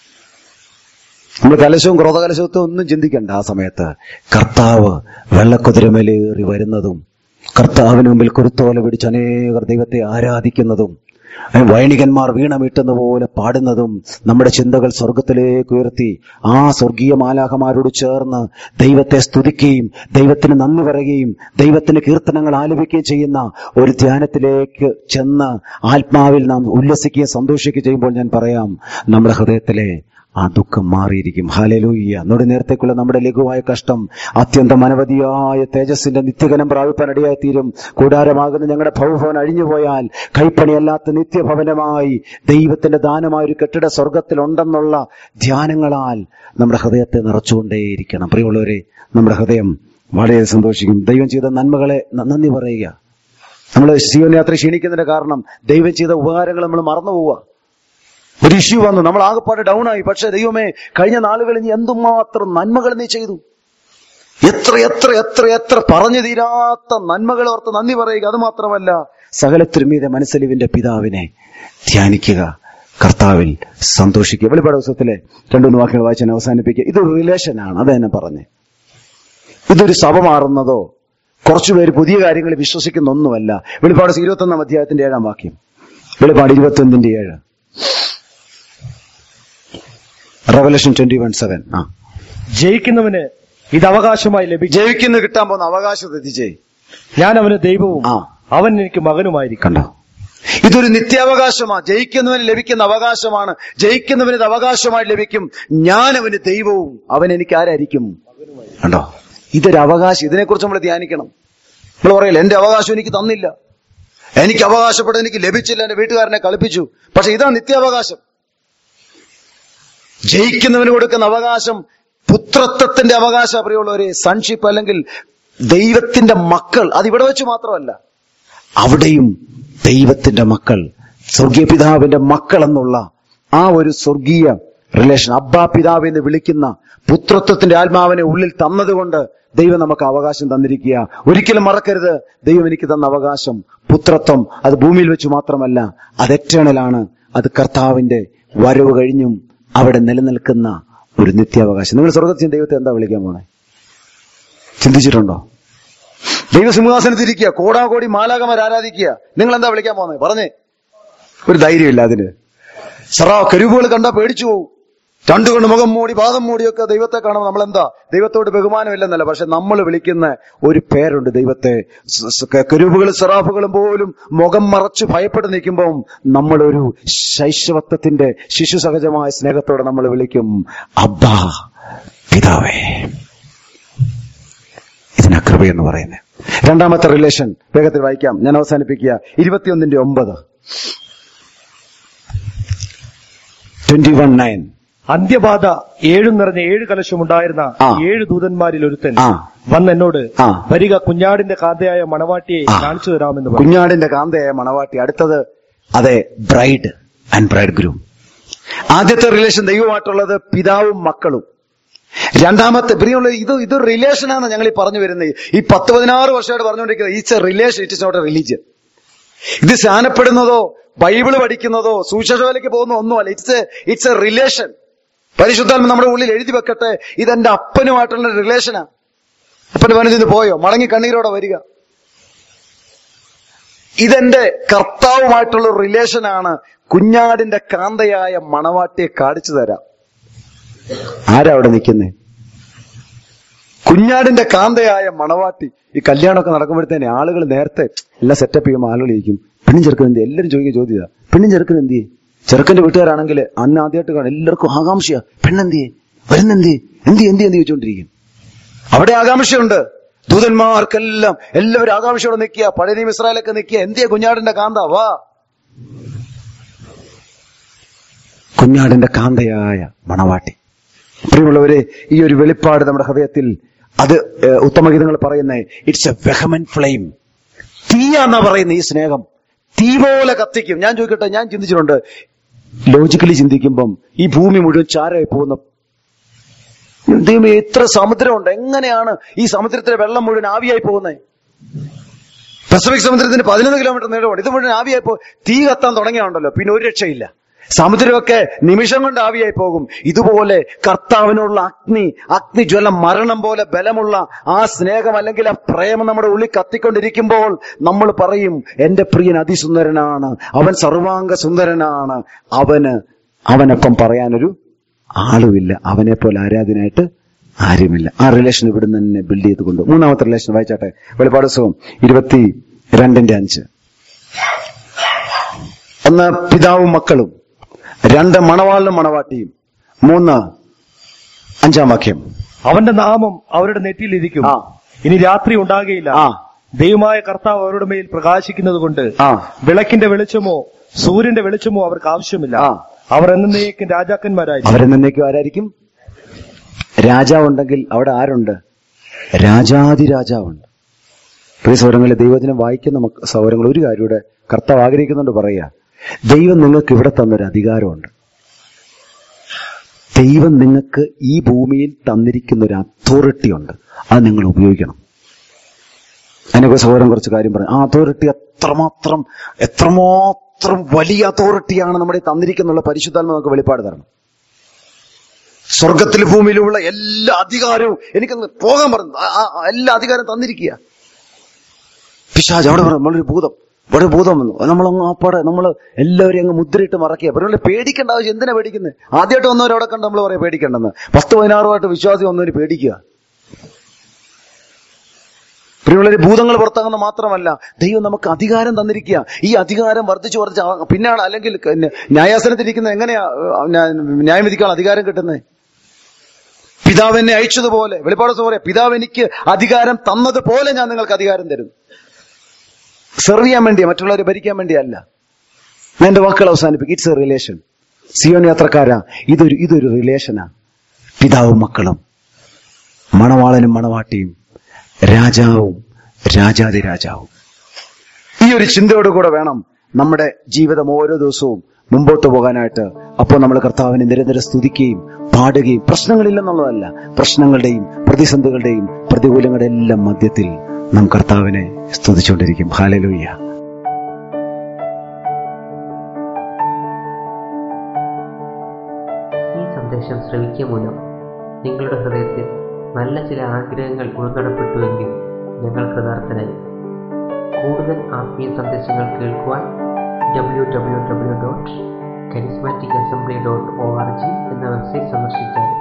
നമ്മൾ കലശവും ക്രോധകലശവും ഒന്നും ചിന്തിക്കണ്ട ആ സമയത്ത് കർത്താവ് വെള്ളക്കുതിരമേലേറി വരുന്നതും കർത്താവിന് മുമ്പിൽ കുരുത്തോല പിടിച്ച് അനേകർ ദൈവത്തെ ആരാധിക്കുന്നതും വൈണികന്മാർ വീണമിട്ടുന്ന പോലെ പാടുന്നതും നമ്മുടെ ചിന്തകൾ സ്വർഗത്തിലേക്ക് ഉയർത്തി ആ സ്വർഗീയ മാലാഹമാരോട് ചേർന്ന് ദൈവത്തെ സ്തുതിക്കുകയും ദൈവത്തിന് നന്ദി പറയുകയും ദൈവത്തിന് കീർത്തനങ്ങൾ ആലപിക്കുകയും ചെയ്യുന്ന ഒരു ധ്യാനത്തിലേക്ക് ചെന്ന് ആത്മാവിൽ നാം ഉല്ലസിക്കുകയും സന്തോഷിക്കുകയും ചെയ്യുമ്പോൾ ഞാൻ പറയാം നമ്മുടെ ഹൃദയത്തിലെ ആ ദുഃഖം മാറിയിരിക്കും ഹാലലൂയ്യ നമ്മുടെ നേരത്തേക്കുള്ള നമ്മുടെ ലഘുവായ കഷ്ടം അത്യന്തം അനവധിയായ തേജസ്സിന്റെ നിത്യഗനം പ്രാപിപ്പാൻ ഇടയായി തീരും കൂടാരമാകുന്ന ഞങ്ങളുടെ ഭവഭവൻ അഴിഞ്ഞുപോയാൽ കൈപ്പണിയല്ലാത്ത നിത്യഭവനമായി ദൈവത്തിന്റെ ദാനമായ ഒരു കെട്ടിട സ്വർഗത്തിലുണ്ടെന്നുള്ള ധ്യാനങ്ങളാൽ നമ്മുടെ ഹൃദയത്തെ നിറച്ചുകൊണ്ടേയിരിക്കണം പ്രിയമുള്ളവരെ നമ്മുടെ ഹൃദയം വളരെ സന്തോഷിക്കും ദൈവം ചെയ്ത നന്മകളെ ന- നന്ദി പറയുക നമ്മൾ സിയോൻ യാത്ര ക്ഷീണിക്കുന്നതിന്റെ കാരണം ദൈവം ചെയ്ത ഉപകാരങ്ങൾ നമ്മൾ മറന്നു പോവുക ഒരു ഇഷ്യൂ വന്നു നമ്മൾ ആകെപ്പാടെ ഡൗൺ ആയി പക്ഷെ ദൈവമേ കഴിഞ്ഞ നാളുകളിൽ നീ എന്തുമാത്രം നന്മകൾ നീ ചെയ്തു എത്ര എത്ര എത്ര എത്ര പറഞ്ഞു തീരാത്ത നന്മകൾ ഓർത്ത് നന്ദി പറയുക അത് മാത്രമല്ല സകലത്തിരുമീതെ മനസ്സലിവിന്റെ പിതാവിനെ ധ്യാനിക്കുക കർത്താവിൽ സന്തോഷിക്കുക വെളിപ്പാട് ദിവസത്തിലെ രണ്ടുമൂന്ന് വാക്കുകൾ വായിച്ച് ഞാൻ അവസാനിപ്പിക്കുക ഇതൊരു റിലേഷനാണ് അത് തന്നെ പറഞ്ഞ് ഇതൊരു സഭ മാറുന്നതോ കുറച്ചുപേര് പുതിയ കാര്യങ്ങൾ വിശ്വസിക്കുന്ന ഒന്നുമല്ല വെളിപ്പാട് ഇരുപത്തൊന്നാം അധ്യായത്തിന്റെ ഏഴാം വാക്യം വെളിപ്പാട് ഇരുപത്തൊന്നിന്റെ ഏഴ് റവലേഷൻ ട്വന്റി വൺ സെവൻ ആ ജയിക്കുന്നവന് ഇത് അവകാശമായി ലഭിക്കും ജയിക്കുന്ന കിട്ടാൻ പോകുന്ന അവകാശം എത്തിച്ചേ ഞാൻ അവന് ദൈവവും ആ. അവൻ എനിക്ക് മകനുമായിരിക്കും കണ്ടോ ഇതൊരു നിത്യാവകാശമാണ് ജയിക്കുന്നവന് ലഭിക്കുന്ന അവകാശമാണ് ജയിക്കുന്നവന് ഇത് അവകാശമായി ലഭിക്കും ഞാൻ അവന് ദൈവവും അവൻ എനിക്ക് ആരായിരിക്കും കണ്ടോ ഇതൊരു അവകാശം ഇതിനെക്കുറിച്ച് നമ്മൾ ധ്യാനിക്കണം നമ്മൾ പറയില്ല എന്റെ അവകാശം എനിക്ക് തന്നില്ല എനിക്ക് അവകാശപ്പെട്ട എനിക്ക് ലഭിച്ചില്ല എന്റെ വീട്ടുകാരനെ കളിപ്പിച്ചു പക്ഷെ ഇതാ നിത്യാവകാശം ജയിക്കുന്നവന് കൊടുക്കുന്ന അവകാശം പുത്രത്വത്തിന്റെ അവകാശ പ്രിയമുള്ളവരെ സൺഷിപ്പ് അല്ലെങ്കിൽ ദൈവത്തിന്റെ മക്കൾ അത് ഇവിടെ വെച്ച് മാത്രമല്ല അവിടെയും ദൈവത്തിന്റെ മക്കൾ സ്വർഗീയ പിതാവിന്റെ മക്കൾ എന്നുള്ള ആ ഒരു സ്വർഗീയ റിലേഷൻ അബ്ബാ പിതാവ് എന്ന് വിളിക്കുന്ന പുത്രത്വത്തിന്റെ ആത്മാവിനെ ഉള്ളിൽ തന്നതുകൊണ്ട് ദൈവം നമുക്ക് അവകാശം തന്നിരിക്കുക ഒരിക്കലും മറക്കരുത് ദൈവം എനിക്ക് തന്ന അവകാശം പുത്രത്വം അത് ഭൂമിയിൽ വെച്ച് മാത്രമല്ല അത് എറ്റേണലാണ് അത് കർത്താവിന്റെ വരവ് കഴിഞ്ഞും അവിടെ നിലനിൽക്കുന്ന ഒരു നിത്യാവകാശം നിങ്ങൾ സ്വർഗത്തിൽ ദൈവത്തെ എന്താ വിളിക്കാൻ പോണേ ചിന്തിച്ചിട്ടുണ്ടോ ദൈവസിംഹാസനത്തിരിക്കുക കോടാകോടി മാലാകമാർ ആരാധിക്കുക നിങ്ങൾ എന്താ വിളിക്കാൻ പോകുന്നത് പറഞ്ഞേ ഒരു ധൈര്യമില്ല അതിന് സറാ കരുവുകൾ കണ്ടാ പേടിച്ചു പോകും രണ്ടുകൊണ്ട് മുഖം മൂടി പാദം മൂടിയൊക്കെ ദൈവത്തെ കാണുമ്പോൾ നമ്മൾ എന്താ ദൈവത്തോട് ബഹുമാനമില്ലെന്നല്ല പക്ഷെ നമ്മൾ വിളിക്കുന്ന ഒരു പേരുണ്ട് ദൈവത്തെ സ- സ- കരുവുകളും സെറാഫുകളും പോലും മുഖം മറച്ച് ഭയപ്പെട്ട് നിൽക്കുമ്പോൾ നമ്മളൊരു ശൈശവത്വത്തിന്റെ ശിശു സഹജമായ സ്നേഹത്തോടെ നമ്മൾ വിളിക്കും അബ്ബാ പിതാവേ ഇതിനാ കൃപയെന്ന് പറയുന്നത് രണ്ടാമത്തെ റിലേഷൻ വേഗത്തിൽ വായിക്കാം ഞാൻ അവസാനിപ്പിക്കുക ഇരുപത്തിയൊന്നിന്റെ ഒമ്പത് ട്വന്റി വൺ നയൻ അന്ത്യബാധ ഏഴും നിറഞ്ഞ ഏഴ് കലശമുണ്ടായിരുന്ന ആ. ഏഴ് ദൂതന്മാരിൽ ഒരുത്തൻ ആ. വന്ന് എന്നോട് ആ. വരിക കുഞ്ഞാടിന്റെ കാന്തയായ മണവാട്ടിയെ ആ. കാണിച്ചു തരാമെന്ന് പറഞ്ഞു കുഞ്ഞാടിന്റെ കാന്തയായ മണവാട്ടി അടുത്തത് അതെ ബ്രൈഡ് ആൻഡ് ബ്രൈഡ് ഗ്രൂം ആദ്യത്തെ റിലേഷൻ ദൈവമായിട്ടുള്ളത് പിതാവും മക്കളും രണ്ടാമത്തെ പ്രിയമുള്ള ഇത് ഇത് റിലേഷനാണ് ഞങ്ങൾ ഈ പറഞ്ഞു വരുന്നത് ഈ പത്ത് പതിനാറ് വർഷമായിട്ട് പറഞ്ഞുകൊണ്ടിരിക്കുന്നത് it's a relation it is not a religion ഇത് സ്നാനപ്പെടുന്നതോ ബൈബിള് പഠിക്കുന്നതോ സൂക്ഷ്മശോലയ്ക്ക് പോകുന്ന ഒന്നുമല്ല it's a it's a relation പരിശുദ്ധാത്മ നമ്മുടെ ഉള്ളിൽ എഴുതി വെക്കട്ടെ ഇതെന്റെ അപ്പനുമായിട്ടുള്ള റിലേഷനാ അപ്പന് വനതിന്ന് പോയോ മടങ്ങി കണ്ണീരോടെ വരിക ഇതെന്റെ കർത്താവുമായിട്ടുള്ള ഒരു റിലേഷനാണ് കുഞ്ഞാടിന്റെ കാന്തയായ മണവാട്ടിയെ കാണിച്ചു തരാം ആരാ അവിടെ നിൽക്കുന്നേ കുഞ്ഞാടിന്റെ കാന്തയായ മണവാട്ടി ഈ കല്യാണമൊക്കെ നടക്കുമ്പോഴത്തേനെ ആളുകൾ നേരത്തെ എല്ലാം സെറ്റപ്പ് ചെയ്യുമ്പോൾ ആളുകൾ ഇരിക്കും പെണ്ണും ചെറുക്കൻ എന്ത് എല്ലാവരും ചോദിക്കുക ചോദ്യത പെണ്ണും ചെറുക്കൻ എന്ത് ചെയ്യും ചെറുക്കന്റെ വീട്ടുകാരാണെങ്കിൽ അന്ന് ആദ്യമായിട്ട് കാണും എല്ലാവർക്കും ആകാംക്ഷയാ പെണ്ണെന്തിയെ വരുന്നെന്തിയെ എന്തി എന്തി എന്തി ചോദിച്ചുകൊണ്ടിരിക്കും അവിടെ ആകാംക്ഷയുണ്ട് ദൂതന്മാർക്കെല്ലാം എല്ലാവരും ആകാംക്ഷയോടെ നിൽക്കുക പഴയ നിയമ ഇസ്രായേലൊക്കെ നിൽക്കുക എന്തിയ കുഞ്ഞാടിന്റെ കാന്ത വാ കുഞ്ഞാടിന്റെ കാന്തയായ മണവാട്ടി പ്രിയമുള്ളവരെ ഈ ഒരു വെളിപ്പാട് നമ്മുടെ ഹൃദയത്തിൽ അത് ഏഹ്, ഉത്തമഗീതങ്ങൾ പറയുന്നത് ഇറ്റ്സ് എ വെഹമൻ ഫ്ലെയിം തീയാന്നാ പറയുന്നത് ഈ സ്നേഹം തീ പോലെ കത്തിക്കും ഞാൻ ചോദിക്കട്ടെ ഞാൻ ചിന്തിച്ചിട്ടുണ്ട് ലോജിക്കലി ചിന്തിക്കുമ്പം ഈ ഭൂമി മുഴുവൻ ചാരമായി പോകുന്ന ദൈവമേ എത്ര സമുദ്രമുണ്ട് എങ്ങനെയാണ് ഈ സമുദ്രത്തിലെ വെള്ളം മുഴുവൻ ആവിയായി പോകുന്നത് പസഫിക് സമുദ്രത്തിന് പതിനൊന്ന് കിലോമീറ്റർ നീളമുണ്ട് ഇത് മുഴുവൻ ആവിയായി പോ തീ കത്താൻ തുടങ്ങിയുണ്ടല്ലോ പിന്നെ ഒരു രക്ഷയില്ല സമുദ്രമൊക്കെ നിമിഷം കൊണ്ട് ആവിയായി പോകും ഇതുപോലെ കർത്താവിനുള്ള അഗ്നി അഗ്നിജ്വലം മരണം പോലെ ബലമുള്ള ആ സ്നേഹം അല്ലെങ്കിൽ ആ പ്രേമം നമ്മുടെ ഉള്ളിൽ കത്തിക്കൊണ്ടിരിക്കുമ്പോൾ നമ്മൾ പറയും എന്റെ പ്രിയൻ അതിസുന്ദരനാണ് അവൻ സർവാംഗ സുന്ദരനാണ് അവന് അവനൊപ്പം പറയാനൊരു ആളുമില്ല അവനെ പോലെ ആരാധനായിട്ട് ആരുമില്ല ആ റിലേഷൻ ഇവിടുന്ന് തന്നെ ബിൽഡ് ചെയ്തുകൊണ്ട് മൂന്നാമത്തെ റിലേഷൻ വായിച്ചാട്ടെ വെളിപ്പാട് സുഖം ഇരുപത്തി രണ്ടിന്റെ അഞ്ച് ഒന്ന് പിതാവും മക്കളും രണ്ട് മണവാളിനും മണവാട്ടിയും മൂന്ന് അഞ്ചാം വാക്യം അവന്റെ നാമം അവരുടെ നെറ്റിയിലിരിക്കും ആ. ഇനി രാത്രി ഉണ്ടാകുകയില്ല ആ ദൈവമായ കർത്താവ് അവരുടെ മേൽ പ്രകാശിക്കുന്നത് കൊണ്ട് ആ വിളക്കിന്റെ വെളിച്ചമോ സൂര്യന്റെ വെളിച്ചമോ അവർക്ക് ആവശ്യമില്ല ആ. അവർ എന്നേക്കും രാജാക്കന്മാരായി അവരെ നിന്നേക്കും ആരായിരിക്കും രാജാവുണ്ടെങ്കിൽ അവിടെ ആരുണ്ട് രാജാതി രാജാവുണ്ട് പ്രിയ സൗരങ്ങളിൽ ദൈവത്തിനെ വായിക്കുന്ന മക്ക- സൗരങ്ങൾ ഒരു കാര്യം ഇവിടെ കർത്താവ് ആഗ്രഹിക്കുന്നുണ്ട് പറയുക ദൈവം നിങ്ങൾക്ക് ഇവിടെ തന്നൊരു അധികാരമുണ്ട് ദൈവം നിങ്ങൾക്ക് ഈ ഭൂമിയിൽ തന്നിരിക്കുന്ന ഒരു അതോറിറ്റി ഉണ്ട് അത് നിങ്ങൾ ഉപയോഗിക്കണം അതിനെക്കുറിച്ച് സഹോദരൻ കുറച്ച് കാര്യം പറഞ്ഞു ആ അതോറിറ്റി എത്രമാത്രം എത്രമാത്രം വലിയ അതോറിറ്റിയാണ് നമ്മുടെ ഈ തന്നിരിക്കുന്നുള്ള പരിശുദ്ധാത്മ നമുക്ക് വെളിപ്പാട് തരണം സ്വർഗത്തിൽ ഭൂമിയിലുള്ള എല്ലാ അധികാരവും എനിക്കൊന്ന് പോകാൻ പറഞ്ഞു ആ- ആ- ആ എല്ലാ അധികാരം തന്നിരിക്കുക പിശാജ് അവിടെ പറഞ്ഞു നമ്മളൊരു ഭൂതം ഇവിടെ ഒരു ഭൂതം വന്നു നമ്മളങ്ങ് ആപ്പാടെ നമ്മൾ എല്ലാവരെയും അങ്ങ് മുദ്രയിട്ട് മറക്കുക പിന്നെ പേടിക്കേണ്ട ആവശ്യം എന്തിനാ പേടിക്കുന്നത് ആദ്യമായിട്ട് വന്നവർ അവിടെ കണ്ട് നമ്മൾ പറയാം പേടിക്കേണ്ടെന്ന് പത്ത് പതിനാറുമായിട്ട് വിശ്വാസി വന്നവര് പേടിക്കുക പ്രിയമുള്ളവര് ഭൂതങ്ങൾ പുറത്താകുന്ന മാത്രമല്ല ദൈവം നമുക്ക് അധികാരം തന്നിരിക്കുക ഈ അധികാരം വർദ്ധിച്ചു വർദ്ധിച്ച് ആ- പിന്നാണ് അല്ലെങ്കിൽ ക- ന്യ- ന്യായാസനത്തിരിക്കുന്ന എങ്ങനെയാ ആ, ന്യാ- ന്യായം വിധിക്കാൻ അധികാരം കിട്ടുന്നത് പിതാവ് എന്നെ അയച്ചതുപോലെ വെളിപ്പാട് പോലെ പിതാവ് എനിക്ക് അധികാരം തന്നതുപോലെ ഞാൻ നിങ്ങൾക്ക് അധികാരം തരും സെർവ് ചെയ്യാൻ വേണ്ടിയാ മറ്റുള്ളവരെ ഭരിക്കാൻ വേണ്ടിയല്ല ഞാൻ എന്റെ വാക്കുകൾ അവസാനിപ്പിക്കും ഇറ്റ്സ് എ റിലേഷൻ സിയോൻ യാത്രക്കാരാ ഇതൊരു ഇതൊരു റിലേഷനാ പിതാവും മക്കളും മണവാളനും മണവാട്ടിയും രാജാവും രാജാതി രാജാവും ഈ ഒരു ചിന്തയോടുകൂടെ വേണം നമ്മുടെ ജീവിതം ഓരോ ദിവസവും മുമ്പോട്ട് പോകാനായിട്ട് അപ്പോൾ നമ്മൾ കർത്താവിനെ നിരന്തരം സ്തുതിക്കുകയും പാടുകയും പ്രശ്നങ്ങളില്ലെന്നുള്ളതല്ല പ്രശ്നങ്ങളുടെയും പ്രതിസന്ധികളുടെയും പ്രതികൂലങ്ങളുടെ എല്ലാം മധ്യത്തിൽ നാം കർത്താവിനെ സ്തുതിച്ചുകൊണ്ടിരിക്കും ഹാലലൂയ്യ ഈ സന്ദേശം ശ്രവിക്കുക മൂലം നിങ്ങളുടെ ഹൃദയത്തിൽ നല്ല ചില ആഗ്രഹങ്ങൾ ഉൾക്കടപ്പെട്ടുവെങ്കിൽ ഞങ്ങൾ കൃതാർത്ഥനായി കൂടുതൽ ആത്മീയ സന്ദേശങ്ങൾ കേൾക്കുവാൻ W W W dot charismatic assembly dot O R G എന്ന വെബ്സൈറ്റ് സന്ദർശിച്ചാൽ